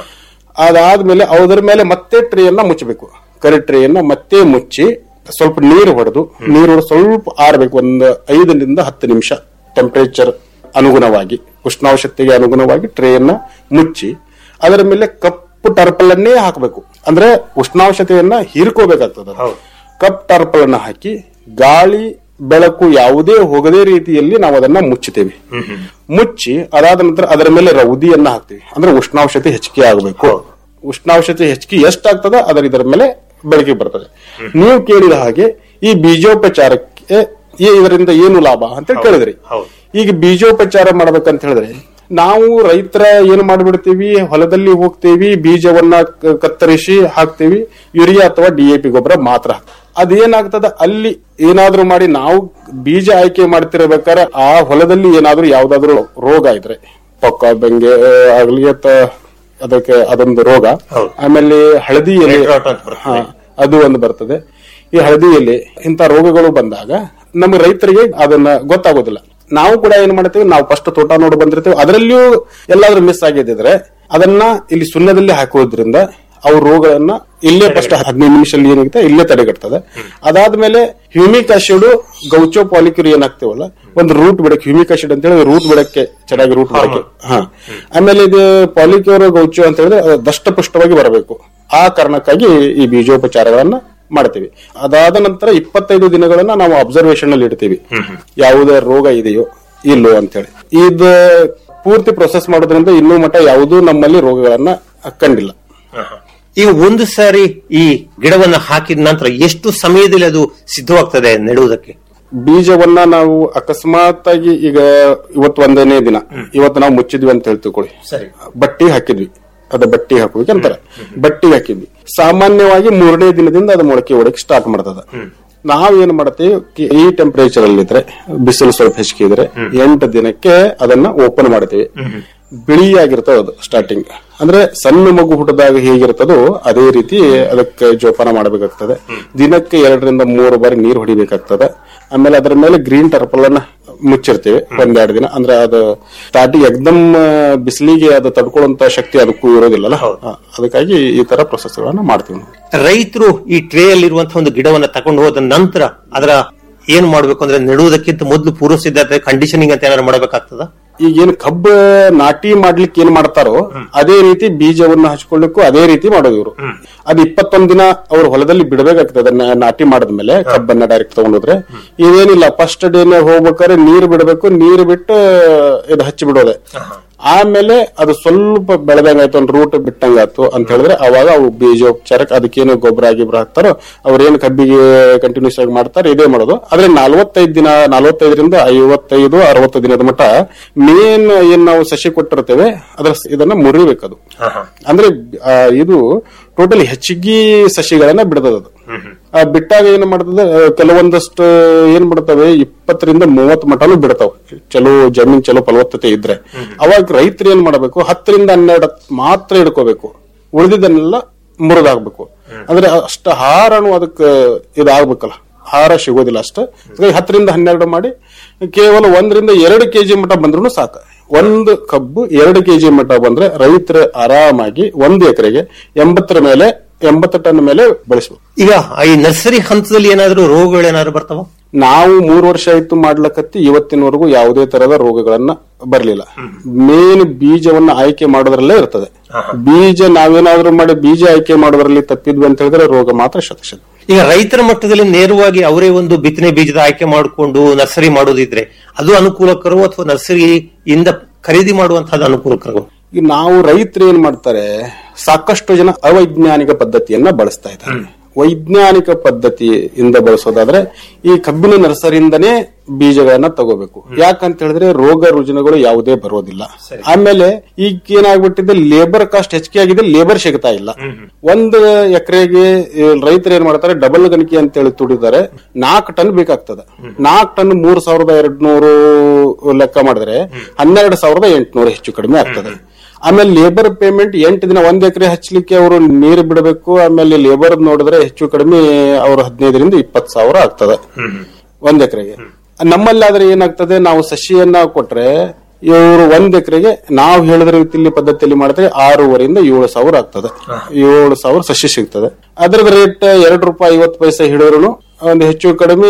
ಅದಾದ್ಮೇಲೆ ಅದರ ಮೇಲೆ ಮತ್ತೆ ಟ್ರೇಯನ್ನ ಮುಚ್ಚಬೇಕು ಕರಿ ಟ್ರೇಯನ್ನ ಮತ್ತೆ ಮುಚ್ಚಿ ಸ್ವಲ್ಪ ನೀರು ಹೊಡೆದು ನೀರು ಹೊಡೆದು ಸ್ವಲ್ಪ ಆರಬೇಕು ಒಂದು ಐದರಿಂದ ಹತ್ತು ನಿಮಿಷ ಟೆಂಪರೇಚರ್ ಅನುಗುಣವಾಗಿ ಉಷ್ಣಾಂಶತೆಗೆ ಅನುಗುಣವಾಗಿ ಟ್ರೇಯನ್ನ ಮುಚ್ಚಿ ಅದರ ಮೇಲೆ ಕಪ್ಪು ಟರ್ಪಲ್ ಅನ್ನೇ ಹಾಕಬೇಕು ಅಂದ್ರೆ ಉಷ್ಣಾಂಶತೆಯನ್ನ ಹೀರ್ಕೋಬೇಕಾಗ್ತದೆ ಅದು. ಕಪ್ ಟರ್ಪಲ್ ಅನ್ನ ಹಾಕಿ ಗಾಳಿ ಬೆಳಕು ಯಾವುದೇ ಹೋಗದೇ ರೀತಿಯಲ್ಲಿ ನಾವು ಅದನ್ನ ಮುಚ್ಚುತ್ತೇವೆ ಮುಚ್ಚಿ ಅದಾದ ನಂತರ ಅದರ ಮೇಲೆ ರೌದಿಯನ್ನ ಹಾಕ್ತೀವಿ ಅಂದ್ರೆ ಉಷ್ಣಾಂಶತೆ ಹೆಚ್ಚಿಗೆ ಆಗಬೇಕು ಉಷ್ಣಾಂಶತೆ ಹೆಚ್ಚಿಗೆ ಎಷ್ಟಾಗ್ತದ ಅದರ ಇದರ ಮೇಲೆ ಬೆಳಕಿಗೆ ಬರ್ತದೆ ನೀವು ಕೇಳಿದ ಹಾಗೆ ಈ ಬೀಜೋಪಚಾರಕ್ಕೆ ಈ ಇದರಿಂದ ಏನು ಲಾಭ ಅಂತ ಕೇಳಿದ್ರಿ ಈಗ ಬೀಜೋಪಚಾರ ಮಾಡ್ಬೇಕಂತ ಹೇಳಿದ್ರೆ ನಾವು ರೈತರ ಏನು ಮಾಡ್ಬಿಡ್ತೀವಿ ಹೊಲದಲ್ಲಿ ಹೋಗ್ತೀವಿ ಬೀಜವನ್ನ ಕ- ಕತ್ತರಿಸಿ ಹಾಕ್ತೀವಿ ಯೂರಿಯಾ ಅಥವಾ ಡಿಎಪಿ ಗೊಬ್ಬರ ಮಾತ್ರ ಹಾಕ್ತೀವಿ. ಅದೇನಾಗ್ತದ ಅಲ್ಲಿ ಏನಾದ್ರೂ ಮಾಡಿ ನಾವು ಬೀಜ ಆಯ್ಕೆ ಮಾಡ್ತಿರ್ಬೇಕಾದ್ರೆ ಆ ಹೊಲದಲ್ಲಿ ಏನಾದ್ರೂ ಯಾವ್ದಾದ್ರು ರೋಗ ಇದ್ರೆ ಪೊಕ್ಕ ಬೆಂಗೆ ಆಗ್ಲಿ ಅಥವಾ ಅದಕ್ಕೆ ಅದೊಂದು ರೋಗ ಆಮೇಲೆ ಹಳದಿ ಎಲೆ ಹಾ, ಅದು ಒಂದು ಬರ್ತದೆ ಈ ಹಳದಿಯಲ್ಲಿ ಇಂಥ ರೋಗಗಳು ಬಂದಾಗ ನಮ್ಮ ರೈತರಿಗೆ ಅದನ್ನ ಗೊತ್ತಾಗೋದಿಲ್ಲ ನಾವು ಕೂಡ ಏನ್ ಮಾಡ್ತೀವಿ ನಾವು ಫಸ್ಟ್ ತೋಟ ನೋಡಿ ಬಂದಿರ್ತೀವಿ ಅದರಲ್ಲಿಯೂ ಎಲ್ಲಾದ್ರೂ ಮಿಸ್ ಆಗಿದ್ದಿದ್ರೆ ಅದನ್ನ ಇಲ್ಲಿ ಸುಣ್ಣದಲ್ಲಿ ಹಾಕೋದ್ರಿಂದ ಅವ್ರ ರೋಗಗಳನ್ನ ಇಲ್ಲೇ ಫಸ್ಟ್ ಹದಿನೈದು ನಿಮಿಷದಲ್ಲಿ ಏನಾಗುತ್ತೆ ಇಲ್ಲೇ ತಡೆಗಟ್ತದೆ ಅದಾದ್ಮೇಲೆ ಹ್ಯೂಮಿಕ್ ಆಸಿಡ್ ಗೌಚೋ ಪಾಲಿಕ್ಯೂರ್ ಏನಾಗ್ತೀವಲ್ಲ ಒಂದು ರೂಟ್ ಬಿಡಕ್ಕೆ ಹ್ಯೂಮಿಕ್ ಆಸಿಡ್ ಅಂತ ಹೇಳಿ ರೂಟ್ ಬಿಡಕ್ಕೆ ಚೆನ್ನಾಗಿ ರೂಟ್ ಬಿಡಕ್ಕೆ ಹಾ ಆಮೇಲೆ ಇದು ಪಾಲಿಕ್ಯೂರ್ ಗೌಚೋ ಅಂತ ಹೇಳಿದ್ರೆ ಅದು ದಷ್ಟಪುಷ್ಟವಾಗಿ ಬರಬೇಕು ಆ ಕಾರಣಕ್ಕಾಗಿ ಈ ಬೀಜೋಪಚಾರಗಳನ್ನ ಮಾಡ್ತೀವಿ ಅದಾದ ನಂತರ ಇಪ್ಪತ್ತೈದು ದಿನಗಳನ್ನ ನಾವು ಅಬ್ಸರ್ವೇಷನ್ ಅಲ್ಲಿ ಇಡ್ತೀವಿ ಯಾವುದೇ ರೋಗ ಇದೆಯೋ ಇಲ್ಲೋ ಅಂತ ಹೇಳಿ ಇದು ಪೂರ್ತಿ ಪ್ರೊಸೆಸ್ ಮಾಡೋದ್ರಿಂದ ಇನ್ನೂ ಮಟ್ಟ ಯಾವುದೂ ನಮ್ಮಲ್ಲಿ ರೋಗಗಳನ್ನ ಕಂಡಿಲ್ಲ ಈಗ ಒಂದು ಸಾರಿ ಈ ಗಿಡವನ್ನ ಹಾಕಿದ ನಂತರ ಎಷ್ಟು ಸಮಯದಲ್ಲಿ ಅದು ಸಿದ್ಧವಾಗ್ತದೆ ನೆಡುವುದಕ್ಕೆ ಬೀಜವನ್ನ ನಾವು ಅಕಸ್ಮಾತ್ ಆಗಿ ಈಗ ಇವತ್ತು ಒಂದನೇ ದಿನ ಇವತ್ತು ನಾವು ಮುಚ್ಚಿದ್ವಿ ಅಂತ ಹೇಳಿ ತಿಳ್ಕೊಳ್ಳಿ ಸರಿ ಬಟ್ಟಿ ಹಾಕಿದ್ವಿ ಅದ ಬಟ್ಟಿ ಹಾಕುವಿಕೆ ಅಂತಾರೆ ಬಟ್ಟಿ ಹಾಕಿದ್ವಿ ಸಾಮಾನ್ಯವಾಗಿ ಮೂರನೇ ದಿನದಿಂದ ಅದು ಮೊಳಕೆ ಹೊಡಕ್ಕೆ ಸ್ಟಾರ್ಟ್ ಮಾಡ್ತದ ನಾವ್ ಏನ್ ಮಾಡ್ತೀವಿ ಕಿ- ಈ ಟೆಂಪರೇಚರ್ ಅಲ್ಲಿ ಇದ್ರೆ ಬಿಸಿಲು ಸ್ವಲ್ಪ ಹೆಚ್ಚಿಗೆ ಇದ್ರೆ ಎಂಟು ದಿನಕ್ಕೆ ಅದನ್ನ ಓಪನ್ ಮಾಡ್ತೀವಿ ಬಿಳಿಯಾಗಿರ್ತದ ಅದು ಸ್ಟಾರ್ಟಿಂಗ್ ಅಂದ್ರೆ ಸಣ್ಣ ಮಗು ಹುಟ್ಟದಾಗ ಹೇಗಿರ್ತದೋ ಅದೇ ರೀತಿ ಅದಕ್ಕೆ ಜೋಪಾನ ಮಾಡಬೇಕಾಗ್ತದೆ ದಿನಕ್ಕೆ ಎರಡರಿಂದ ಮೂರು ಬಾರಿ ನೀರು ಹೊಡಿಬೇಕಾಗ್ತದೆ ಆಮೇಲೆ ಅದರ ಮೇಲೆ ಗ್ರೀನ್ ಟರ್ಪಲ್ ಅನ್ನ ಮುಚ್ಚಿರ್ತೀವಿ ಒಂದೆರಡು ದಿನ ಅಂದ್ರೆ ಅದು ಸ್ಟಾರ್ಟಿಂಗ್ ಎಕ್ದಮ್ ಬಿಸಿಲಿಗೆ ಅದು ತಡ್ಕೊಳ್ಳುವಂತ ಶಕ್ತಿ ಅದಕ್ಕೂ ಇರೋದಿಲ್ಲಲ್ಲ ಹಾ, ಅದಕ್ಕಾಗಿ ಈ ತರ ಪ್ರೊಸೆಸ್ ಗಳನ್ನ ಮಾಡ್ತೀವಿ ನಾವು. ರೈತರು ಈ ಟ್ರೇ ಅಲ್ಲಿರುವಂತಹ ಒಂದು ಗಿಡವನ್ನ ತಗೊಂಡು ಹೋದ ನಂತರ ಅದರ ಏನ್ ಮಾಡ್ಬೇಕು ಅಂದ್ರೆ ನೆಡುವುದಕ್ಕಿಂತ ಮೊದಲು ಪೂರ್ವ ಸಿದ್ಧತೆ ಕಂಡೀಷನಿಂಗ್ ಅಂತ ಏನಾದ್ರು ಮಾಡಬೇಕಾಗ್ತದ ಈಗ ಏನ್ ಕಬ್ಬ ನಾಟಿ ಮಾಡ್ಲಿಕ್ಕೆ ಏನ್ ಮಾಡ್ತಾರೋ ಅದೇ ರೀತಿ ಬೀಜವನ್ನ ಹಚ್ಕೊಳ್ಳಿಕ್ಕೂ ಅದೇ ರೀತಿ ಮಾಡೋದು ಇವರು ಅದ್ ಇಪ್ಪತ್ತೊಂದ್ ದಿನ ಅವ್ರ ಹೊಲದಲ್ಲಿ ಬಿಡಬೇಕಾಗ್ತದೆ ಅದನ್ನ ನಾಟಿ ಮಾಡಿದ್ಮೇಲೆ ಕಬ್ಬನ್ನ ಡೈರೆಕ್ಟ್ ತಗೊಂಡೋದ್ರೆ ಇದೇನಿಲ್ಲ ಫಸ್ಟ್ ಡೇನೆ ಹೋಗ್ಬೇಕಾದ್ರೆ ನೀರು ಬಿಡಬೇಕು ನೀರು ಬಿಟ್ಟು ಇದು ಹಚ್ಚಿ ಬಿಡೋದೆ ಆಮೇಲೆ ಅದು ಸ್ವಲ್ಪ ಬೆಳೆದಂಗಾಯ್ತು ಒಂದು ರೂಟ್ ಬಿಟ್ಟಂಗಾಯ್ತು ಅಂತ ಹೇಳಿದ್ರೆ ಅವಾಗ ಅವು ಬೀಜೋಪಚಾರಕ್ಕೆ ಅದಕ್ಕೇನು ಗೊಬ್ಬರ ಗಿಬ್ಬರ ಹಾಕ್ತಾರೋ ಅವ್ರೇನು ಕಬ್ಬಿಗೆ ಕಂಟಿನ್ಯೂಸ್ ಆಗಿ ಮಾಡ್ತಾರೆ ಇದೇ ಮಾಡೋದು ಆದ್ರೆ ನಲ್ವತ್ತೈದು ದಿನ ನಲ್ವತ್ತೈದರಿಂದ ಐವತ್ತೈದು ಅರವತ್ತು ದಿನದ ಮಟ್ಟ ಮೇನ್ ಏನ್ ನಾವು ಸಸಿ ಕೊಟ್ಟಿರ್ತೇವೆ ಅದ್ರ ಸ- ಇದನ್ನ ಮುರಿಬೇಕದು ಅಂದ್ರೆ ಆ, ಇದು ಟೋಟಲಿ ಹೆಚ್ಚಿಗೆ ಸಸಿಗಳನ್ನ ಬಿಡ್ತದ ಅದು ಆ ಬಿಟ್ಟಾಗ ಏನ್ ಮಾಡ್ತದೆ ಆ, ಕೆಲವೊಂದಷ್ಟು ಏನ್ ಮಾಡ್ತವೆ ಇಪ್ಪತ್ತರಿಂದ ಮೂವತ್ತು ಮಟನು ಬಿಡ್ತಾವ ಚಲೋ ಜಮೀನ್ ಚಲೋ ಫಲವತ್ತತೆ ಇದ್ರೆ ಅವಾಗ ರೈತರು ಏನ್ ಮಾಡಬೇಕು ಹತ್ತರಿಂದ ಹನ್ನೆರಡು ಮಾತ್ರ ಹಿಡ್ಕೋಬೇಕು ಉಳಿದಿದ್ದನ್ನೆಲ್ಲ ಮುರಿದಾಗ್ಬೇಕು ಅಂದ್ರೆ ಅಷ್ಟ ಹಾರನು ಅದಕ್ಕೆ ಇದಾಗ್ಬೇಕಲ್ಲ ಹಾರ ಸಿಗೋದಿಲ್ಲ ಅಷ್ಟ ಹಾಗಾಗಿ ಹತ್ತರಿಂದ ಹನ್ನೆರಡು ಮಾಡಿ ಕೇವಲ ಒಂದರಿಂದ ಎರಡು ಕೆಜಿ ಮಟ್ಟ ಬಂದ್ರು ಸಾಕು ಒಂದು ಕಬ್ಬು ಎರಡು ಕೆಜಿ ಮಟ್ಟ ಬಂದ್ರೆ ರೈತರು ಆರಾಮಾಗಿ ಒಂದು ಎಕರೆಗೆ ಎಂಬತ್ತರ ಮೇಲೆ ಎಂಬತ್ತು ಟನ್ ಮೇಲೆ ಬೆಳೆಸಬೇಕು ಈಗ ಈ ನರ್ಸರಿ ಹಂತದಲ್ಲಿ ಏನಾದ್ರು ರೋಗಗಳು ಏನಾದ್ರು ಬರ್ತಾವ ನಾವು ಮೂರು ವರ್ಷ ಆಯ್ತು ಮಾಡ್ಲಕತ್ತಿ ಇವತ್ತಿನವರೆಗೂ ಯಾವುದೇ ತರದ ರೋಗಗಳನ್ನ ಬರ್ಲಿಲ್ಲ ಮೇನ್ ಬೀಜವನ್ನ ಆಯ್ಕೆ ಮಾಡೋದ್ರಲ್ಲೇ ಇರ್ತದೆ ಬೀಜ ನಾವೇನಾದ್ರೂ ಮಾಡಿ ಬೀಜ ಆಯ್ಕೆ ಮಾಡೋದ್ರಲ್ಲಿ ತಪ್ಪಿದ್ವಿ ಅಂತ ಹೇಳಿದ್ರೆ ರೋಗ ಮಾತ್ರ ಶತಶತ ಈಗ ರೈತರ ಮಟ್ಟದಲ್ಲಿ ನೇರವಾಗಿ ಅವರೇ ಒಂದು ಬಿತ್ತನೆ ಬೀಜದ ಆಯ್ಕೆ ಮಾಡಿಕೊಂಡು ನರ್ಸರಿ ಮಾಡೋದಿದ್ರೆ ಅದು ಅನುಕೂಲಕರವೋ ಅಥವಾ ನರ್ಸರಿಯಿಂದ ಖರೀದಿ ಮಾಡುವಂತಹದ್ದು ಅನುಕೂಲಕರವೋ ಈಗ ನಾವು ರೈತರು ಏನ್ ಮಾಡ್ತಾರೆ ಸಾಕಷ್ಟು ಜನ ಅವೈಜ್ಞಾನಿಕ ಪದ್ಧತಿಯನ್ನ ಬಳಸ್ತಾ ಇದ್ದಾರೆ ವೈಜ್ಞಾನಿಕ ಪದ್ಧತಿಯಿಂದ ಬಳಸೋದಾದ್ರೆ ಈ ಕಬ್ಬಿನ ನರ್ಸರಿಯಿಂದನೇ ಬೀಜಗಳನ್ನ ತಗೋಬೇಕು ಯಾಕಂತ ಹೇಳಿದ್ರೆ ರೋಗ ರುಜಿನಗಳು ಯಾವುದೇ ಬರೋದಿಲ್ಲ ಆಮೇಲೆ ಈಗ ಏನಾಗ್ಬಿಟ್ಟಿದೆ ಲೇಬರ್ ಕಾಸ್ಟ್ ಹೆಚ್ಚಿಗೆ ಆಗಿದೆ ಲೇಬರ್ ಸಿಗ್ತಾ ಇಲ್ಲ ಒಂದು ಎಕರೆಗೆ ರೈತರು ಏನ್ ಮಾಡ್ತಾರೆ ಡಬಲ್ ಗಣಿಕೆ ಅಂತ ಹೇಳಿ ತುಡಿದಾರೆ ನಾಲ್ಕು ಟನ್ ಬೇಕಾಗ್ತದೆ ನಾಲ್ಕು ಟನ್ ಮೂರ್ ಸಾವಿರದ ಎರಡ್ ನೂರು ಲೆಕ್ಕ ಮಾಡಿದ್ರೆ ಹನ್ನೆರಡು ಸಾವಿರದ ಎಂಟುನೂರು ಹೆಚ್ಚು ಕಡಿಮೆ ಆಗ್ತದೆ ಆಮೇಲೆ ಲೇಬರ್ ಪೇಮೆಂಟ್ ಎಂಟು ದಿನ ಒಂದ್ ಎಕರೆ ಹಚ್ಚಲಿಕ್ಕೆ ಅವರು ನೀರು ಬಿಡಬೇಕು ಆಮೇಲೆ ಲೇಬರ್ ನೋಡಿದ್ರೆ ಹೆಚ್ಚು ಕಡಿಮೆ ಅವರು ಹದಿನೈದರಿಂದ ಇಪ್ಪತ್ತು ಸಾವಿರ ಆಗ್ತದೆ ಒಂದ್ ಎಕರೆಗೆ ನಮ್ಮಲ್ಲಿ ಆದ್ರೆ ಏನಾಗ್ತದೆ ನಾವು ಸಸಿಯನ್ನ ಕೊಟ್ರೆ ಇವರು ಒಂದ್ ಎಕರೆಗೆ ನಾವು ಹೇಳಿದ ರೀತಿಯಲ್ಲಿ ಪದ್ಧತಿಯಲ್ಲಿ ಮಾಡಿದ್ರೆ ಆರೂವರೆಯಿಂದ ಏಳು ಸಾವಿರ ಆಗ್ತದೆ ಏಳು ಸಾವಿರ ಸಸಿ ಸಿಗ್ತದೆ ಅದ್ರದ್ದು ರೇಟ್ ಎರಡು ರೂಪಾಯಿ ಐವತ್ತು ಪೈಸೆ ಹಿಡಿದ್ರು ಒಂದು ಹೆಚ್ಚು ಕಡಿಮೆ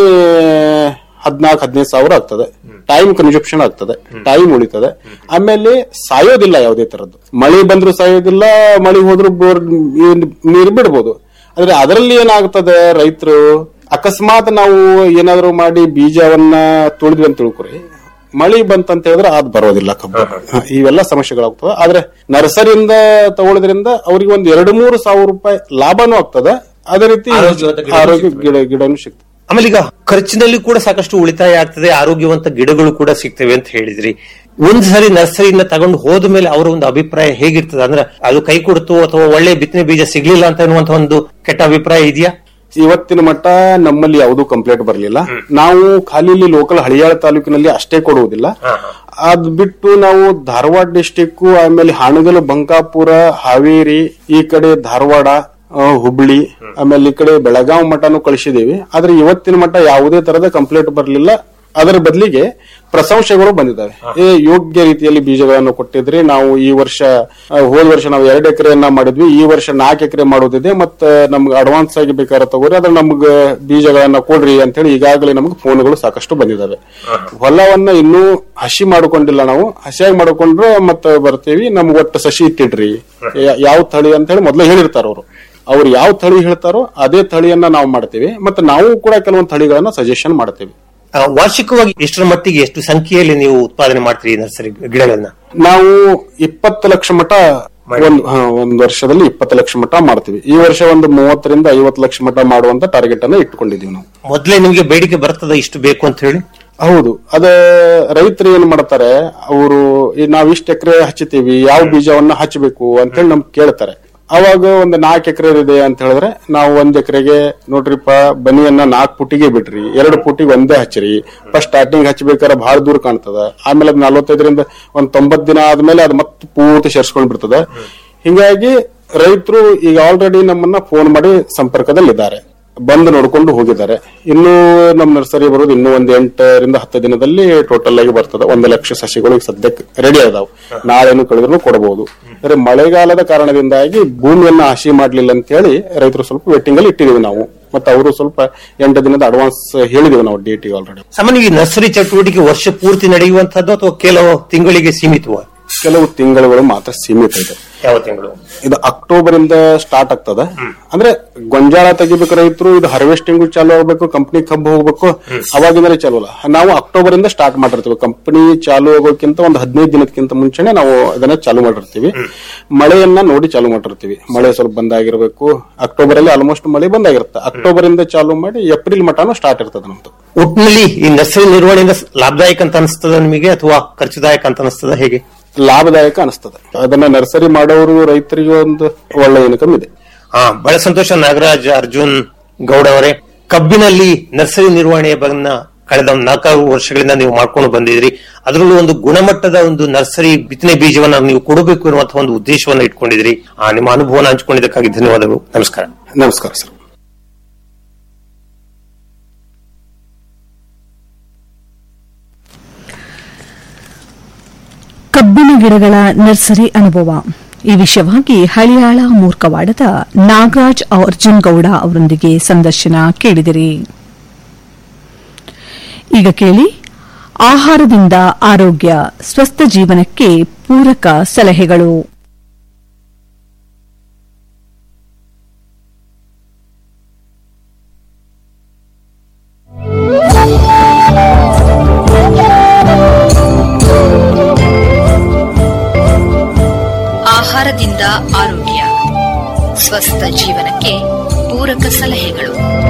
ಹದಿನಾಲ್ಕು ಹದಿನೈದು ಸಾವಿರ ಆಗ್ತದೆ ಟೈಮ್ ಕನ್ಸಪ್ಷನ್ ಆಗ್ತದೆ ಟೈಮ್ ಉಳಿತದೆ ಆಮೇಲೆ ಸಾಯೋದಿಲ್ಲ ಯಾವುದೇ ತರದ್ದು ಮಳೆ ಬಂದ್ರು ಸಾಯೋದಿಲ್ಲ ಮಳೆ ಹೋದ್ರು ಬೋರ್ ನೀರು ಬಿಡ್ಬೋದು ಆದ್ರೆ ಅದರಲ್ಲಿ ಏನಾಗ್ತದೆ ರೈತರು ಅಕಸ್ಮಾತ್ ನಾವು ಏನಾದ್ರು ಮಾಡಿ ಬೀಜವನ್ನ ತುಳಿದ್ವಿ ಅಂತ ತಿಳ್ಕೊರಿ ಮಳಿ ಬಂತಂತ ಹೇಳಿದ್ರೆ ಅದ್ ಬರೋದಿಲ್ಲ ಕಬ್ಬು ಹ, ಇವೆಲ್ಲ ಸಮಸ್ಯೆಗಳಾಗ್ತವೆ ಆದ್ರೆ ನರ್ಸರಿಯಿಂದ ತಗೊಳ್ಳೋದ್ರಿಂದ ಅವ್ರಿಗೆ ಒಂದ್ ಎರಡು ಮೂರು ಸಾವಿರ ರೂಪಾಯಿ ಲಾಭನೂ ಆಗ್ತದೆ ಅದೇ ರೀತಿ ಆರೋಗ್ಯವಂತ ಗಿಡನೂ ಆರೋಗ್ಯ ಗಿಡ ಗಿಡನೂ ಸಿಗ್ತದೆ ಆಮೇಲೆ ಈಗ ಖರ್ಚಿನಲ್ಲಿ ಕೂಡ ಸಾಕಷ್ಟು ಉಳಿತಾಯ ಆಗ್ತದೆ ಆರೋಗ್ಯವಂತ ಗಿಡಗಳು ಕೂಡ ಸಿಗ್ತವೆ ಅಂತ ಹೇಳಿದ್ರಿ ಒಂದ್ ಸರಿ ನರ್ಸರಿಯಿಂದ ತಗೊಂಡು ಹೋದ ಮೇಲೆ ಅವರ ಒಂದು ಅಭಿಪ್ರಾಯ ಹೇಗಿರ್ತದೆ ಅಂದ್ರೆ ಅದು ಕೈ ಕೊಡ್ತು ಅಥವಾ ಒಳ್ಳೆ ಬಿತ್ತನೆ ಬೀಜ ಸಿಗ್ಲಿಲ್ಲ ಅಂತ ಅನ್ನುವಂತ ಒಂದು ಕೆಟ್ಟ ಅಭಿಪ್ರಾಯ ಇದೆಯಾ ಇವತ್ತಿನ ಮಟ್ಟ ನಮ್ಮಲ್ಲಿ ಯಾವುದೂ ಕಂಪ್ಲೇಂಟ್ ಬರಲಿಲ್ಲ ನಾವು ಖಾಲಿ ಇಲ್ಲಿ ಲೋಕಲ್ ಹಳಿಯಾಳ ತಾಲೂಕಿನಲ್ಲಿ ಅಷ್ಟೇ ಕೊಡುವುದಿಲ್ಲ ಅದ್ ಬಿಟ್ಟು ನಾವು ಧಾರವಾಡ ಡಿಸ್ಟಿಕ್ ಆಮೇಲೆ ಹಾನಗಲ್ ಬಂಕಾಪುರ ಹಾವೇರಿ ಈ ಕಡೆ ಧಾರವಾಡ ಆ, ಹುಬ್ಳಿ ಆಮೇಲೆ ಈ ಕಡೆ ಬೆಳಗಾವಿ ಮಠನೂ ಕಳಿಸಿದೀವಿ ಆದ್ರೆ ಇವತ್ತಿನ ಮಟ್ಟ ಯಾವುದೇ ತರದ ಕಂಪ್ಲೇಂಟ್ ಬರಲಿಲ್ಲ ಅದರ ಬದಲಿಗೆ ಪ್ರಶಂಸೆಗಳು ಬಂದಿದ್ದಾವೆ ಏ ಯೋಗ್ಯ ರೀತಿಯಲ್ಲಿ ಬೀಜಗಳನ್ನು ಕೊಟ್ಟಿದ್ರಿ ನಾವು ಈ ವರ್ಷ ಆ, ಹೋದ ವರ್ಷ ನಾವು ಎರಡು ಎಕರೆಯನ್ನ ಮಾಡಿದ್ವಿ ಈ ವರ್ಷ ನಾಲ್ಕು ಎಕರೆ ಮಾಡೋದಿದೆ ಮತ್ತೆ ನಮ್ಗೆ ಅಡ್ವಾನ್ಸ್ ಆಗಿ ಬೇಕಾದ್ರೆ ತಗೋರಿ ಅದ್ರ ನಮ್ಗೆ ಬೀಜಗಳನ್ನ ಕೊಡ್ರಿ ಅಂತ ಹೇಳಿ ಈಗಾಗಲೇ ನಮ್ಗೆ ಫೋನ್ಗಳು ಸಾಕಷ್ಟು ಬಂದಿದ್ದಾವೆ ಹೊಲವನ್ನ ಇನ್ನೂ ಹಸಿ ಮಾಡ್ಕೊಂಡಿಲ್ಲ ನಾವು ಹಸಿಯಾಗಿ ಮಾಡ್ಕೊಂಡ್ರೆ ಮತ್ತೆ ಬರ್ತೀವಿ ನಮ್ಗೆ ಒಟ್ಟು ಸಸಿ ಇಟ್ಟಿಡ್ರಿ ಯಾ- ಯಾವ ತಳಿ ಅಂತ ಹೇಳಿ ಮೊದಲೇ ಹೇಳಿರ್ತಾರ ಅವರು ಅವ್ರು ಯಾವ ತಳಿ ಹೇಳ್ತಾರೋ ಅದೇ ತಳಿಯನ್ನ ನಾವು ಮಾಡ್ತೀವಿ ಮತ್ತೆ ನಾವು ಕೂಡ ಕೆಲವೊಂದು ತಳಿಗಳನ್ನ ಸಜೆಷನ್ ಮಾಡ್ತೀವಿ ಆ, ವಾರ್ಷಿಕವಾಗಿ ಎಷ್ಟರ ಮಟ್ಟಿಗೆ ಎಷ್ಟು ಸಂಖ್ಯೆಯಲ್ಲಿ ನೀವು ಉತ್ಪಾದನೆ ಮಾಡ್ತೀರಿ ಈ ನರ್ಸರಿ ಗಿಡಗಳನ್ನ ನಾವು ಇಪ್ಪತ್ತು ಲಕ್ಷ ಮಟ ಒಂದ್ ಹಾ, ಒಂದ್ ವರ್ಷದಲ್ಲಿ ಇಪ್ಪತ್ತು ಲಕ್ಷ ಮಟ ಮಾಡ್ತೀವಿ ಈ ವರ್ಷ ಒಂದು ಮೂವತ್ತರಿಂದ ಐವತ್ತು ಲಕ್ಷ ಮಟ ಮಾಡುವಂತ ಟಾರ್ಗೆಟ್ ಅನ್ನ ಇಟ್ಕೊಂಡಿದೀವಿ ನಾವು ಮೊದಲೇ ನಿಮ್ಗೆ ಬೇಡಿಕೆ ಬರ್ತದ ಇಷ್ಟು ಬೇಕು ಅಂತ ಹೇಳಿ ಹೌದು ಅದ ರೈತರು ಏನ್ ಮಾಡ್ತಾರೆ ಅವರು ನಾವ್ ಇಷ್ಟ ಎಕರೆ ಹಚ್ಚುತ್ತೀವಿ ಯಾವ ಬೀಜವನ್ನ ಹಚ್ಚಬೇಕು ಅಂತೇಳಿ ನಮ್ಗೆ ಕೇಳ್ತಾರೆ ಅವಾಗ ಒಂದು ನಾಲ್ಕು ಎಕರೆ ಇದೆ ಅಂತ ಹೇಳಿದ್ರೆ ನಾವು ಒಂದ್ ಎಕರೆಗೆ ನೋಡ್ರಿಪ್ಪ ಬನಿಯನ್ನ ನಾಲ್ಕು ಪುಟಿಗೆ ಬಿಡ್ರಿ ಎರಡು ಪುಟಿಗೆ ಒಂದೇ ಹಚ್ಚಿರಿ ಫಸ್ಟ್ ಸ್ಟಾರ್ಟಿಂಗ್ ಹಚ್ಬೇಕಾದ್ರೆ ಬಹಳ ದೂರ ಕಾಣ್ತದ ಆಮೇಲೆ ಅದ್ ನಲವತ್ತೈದರಿಂದ ಒಂದ್ ತೊಂಬತ್ ದಿನ ಆದ್ಮೇಲೆ ಅದು ಮತ್ತೆ ಪೂರ್ತಿ ಸೇರ್ಸ್ಕೊಂಡ್ ಬಿಡ್ತದ ಹಿಂಗಾಗಿ ರೈತರು ಈಗ ಆಲ್ರೆಡಿ ನಮ್ಮನ್ನ ಫೋನ್ ಮಾಡಿ ಸಂಪರ್ಕದಲ್ಲಿದ್ದಾರೆ ಬಂದು ನೋಡ್ಕೊಂಡು ಹೋಗಿದ್ದಾರೆ ಇನ್ನು ನಮ್ಮ ನರ್ಸರಿ ಬರೋದು ಇನ್ನೂ ಒಂದ್ ಎಂಟರಿಂದ ಹತ್ತು ದಿನದಲ್ಲಿ ಟೋಟಲ್ ಆಗಿ ಬರ್ತದೆ ಒಂದು ಲಕ್ಷ ಸಸಿಗಳು ಈಗ ಸದ್ಯಕ್ಕೆ ರೆಡಿ ಅದಾವ ನಾಳೆನು ಕಳೆದ್ರು ಕೊಡಬಹುದು ಅಂದ್ರೆ ಮಳೆಗಾಲದ ಕಾರಣದಿಂದಾಗಿ ಭೂಮಿಯನ್ನ ಹಸಿ ಮಾಡ್ಲಿಲ್ಲ ಅಂತ ಹೇಳಿ ರೈತರು ಸ್ವಲ್ಪ ವೇಟಿಂಗ್ ಅಲ್ಲಿ ಇಟ್ಟಿದೀವಿ ನಾವು ಮತ್ತೆ ಅವರು ಸ್ವಲ್ಪ ಎಂಟು ದಿನದ ಅಡ್ವಾನ್ಸ್ ಹೇಳಿದೀವಿ ನಾವು ಡೇಟಿಗೆ ಆಲ್ರೆಡಿ ಸಾಮಾನ್ಯವಾಗಿ ನರ್ಸರಿ ಚಟುವಟಿಕೆ ವರ್ಷ ಪೂರ್ತಿ ನಡೆಯುವಂತದ್ದು ಅಥವಾ ಕೆಲವು ತಿಂಗಳಿಗೆ ಸೀಮಿತವ ಕೆಲವು ತಿಂಗಳುಗಳು ಮಾತ್ರ ಸೀಮಿತ ಇದೆ ಯಾವ ತಿಂಗಳು ಇದು ಅಕ್ಟೋಬರ್ ಇಂದ ಸ್ಟಾರ್ಟ್ ಆಗ್ತದ ಅಂದ್ರೆ ಗೊಂಜಾಳ ತೆಗಿಬೇಕು ರೈತರು ಇದು ಹಾರ್ವೆಸ್ಟಿಂಗ್ ಚಾಲು ಆಗ್ಬೇಕು ಕಂಪನಿ ಕಬ್ಬು ಹೋಗ್ಬೇಕು ಅವಾಗಿಂದಲೇ ಚಾಲು ಅಲ್ಲ ನಾವು ಅಕ್ಟೋಬರ್ ಇಂದ ಸ್ಟಾರ್ಟ್ ಮಾಡಿರ್ತೀವಿ ಕಂಪನಿ ಚಾಲು ಆಗೋಕ್ಕಿಂತ ಒಂದು ಹದಿನೈದು ದಿನಕ್ಕಿಂತ ಮುಂಚೆನೆ ನಾವು ಅದನ್ನ ಚಾಲು ಮಾಡಿರ್ತೀವಿ ಮಳೆಯನ್ನ ನೋಡಿ ಚಾಲು ಮಾಡಿರ್ತೀವಿ ಮಳೆ ಸ್ವಲ್ಪ ಬಂದಾಗಿರ್ಬೇಕು ಅಕ್ಟೋಬರ್ ಅಲ್ಲಿ ಆಲ್ಮೋಸ್ಟ್ ಮಳೆ ಬಂದಾಗಿರುತ್ತೆ ಅಕ್ಟೋಬರ್ ಇಂದ ಚಾಲು ಮಾಡಿ ಏಪ್ರಿಲ್ ಮಟನು ಸ್ಟಾರ್ಟ್ ಇರ್ತದೆ ನಮ್ದು ಒಟ್ಟಿನಲ್ಲಿ ಈ ನರ್ಸರಿ ನಿರ್ವಹಣೆಯಿಂದ ಲಾಭದಾಯಕ ಅಂತ ಅನಿಸ್ತದ ನಿಮಗೆ ಅಥವಾ ಖರ್ಚುದಾಯಕ ಅಂತ ಅನಿಸ್ತದ ಹೇಗೆ ಲಾಭದಾಯಕ ಅನಿಸ್ತದೆ ಅದನ್ನ ನರ್ಸರಿ ಮಾಡೋರು ರೈತರಿಗೆ ಒಂದು ಒಳ್ಳೆ ಇನ್ಕಮ್ ಇದೆ ಹಾ ಬಹಳ ಸಂತೋಷ ನಾಗರಾಜ್ ಅರ್ಜುನ್ ಗೌಡ ಅವರೇ ಕಬ್ಬಿನಲ್ಲಿ ನರ್ಸರಿ ನಿರ್ವಹಣೆಯ ಬಗ್ಗೆ ಕಳೆದ ಒಂದು ನಾಲ್ಕಾರು ವರ್ಷಗಳಿಂದ ನೀವು ಮಾಡ್ಕೊಂಡು ಬಂದಿದ್ರಿ ಅದರಲ್ಲೂ ಒಂದು ಗುಣಮಟ್ಟದ ಒಂದು ನರ್ಸರಿ ಬಿತ್ತನೆ ಬೀಜವನ್ನ ನೀವು ಕೊಡಬೇಕು ಎನ್ನುವಂತಹ ಒಂದು ಉದ್ದೇಶವನ್ನ ಇಟ್ಕೊಂಡಿದ್ರಿ ಆ ನಿಮ್ಮ ಅನುಭವನ ಹಂಚಿಕೊಂಡಿದ್ದಕ್ಕಾಗಿ ಧನ್ಯವಾದಗಳು ನಮಸ್ಕಾರ ನಮಸ್ಕಾರ ಸರ್ ಕಬ್ಬಿನ ಗಿಡಗಳ ನರ್ಸರಿ ಅನುಭವ ಈ ವಿಷಯವಾಗಿ ಹಳಿಯಾಳ ಮೂರ್ಖವಾಡದ ನಾಗರಾಜ್ ಅರ್ಜುನ್ ಗೌಡ ಅವರೊಂದಿಗೆ ಸಂದರ್ಶನ ಕೇಳಿದಿರಿ ಈಗ ಕೇಳಿ ಆಹಾರದಿಂದ ಆರೋಗ್ಯ ಸ್ವಸ್ಥ ಜೀವನಕ್ಕೆ ಪೂರಕ ಸಲಹೆಗಳು ಆಹಾರದಿಂದ ಆರೋಗ್ಯ ಸ್ವಸ್ಥ ಜೀವನಕ್ಕೆ ಪೂರಕ ಸಲಹೆಗಳು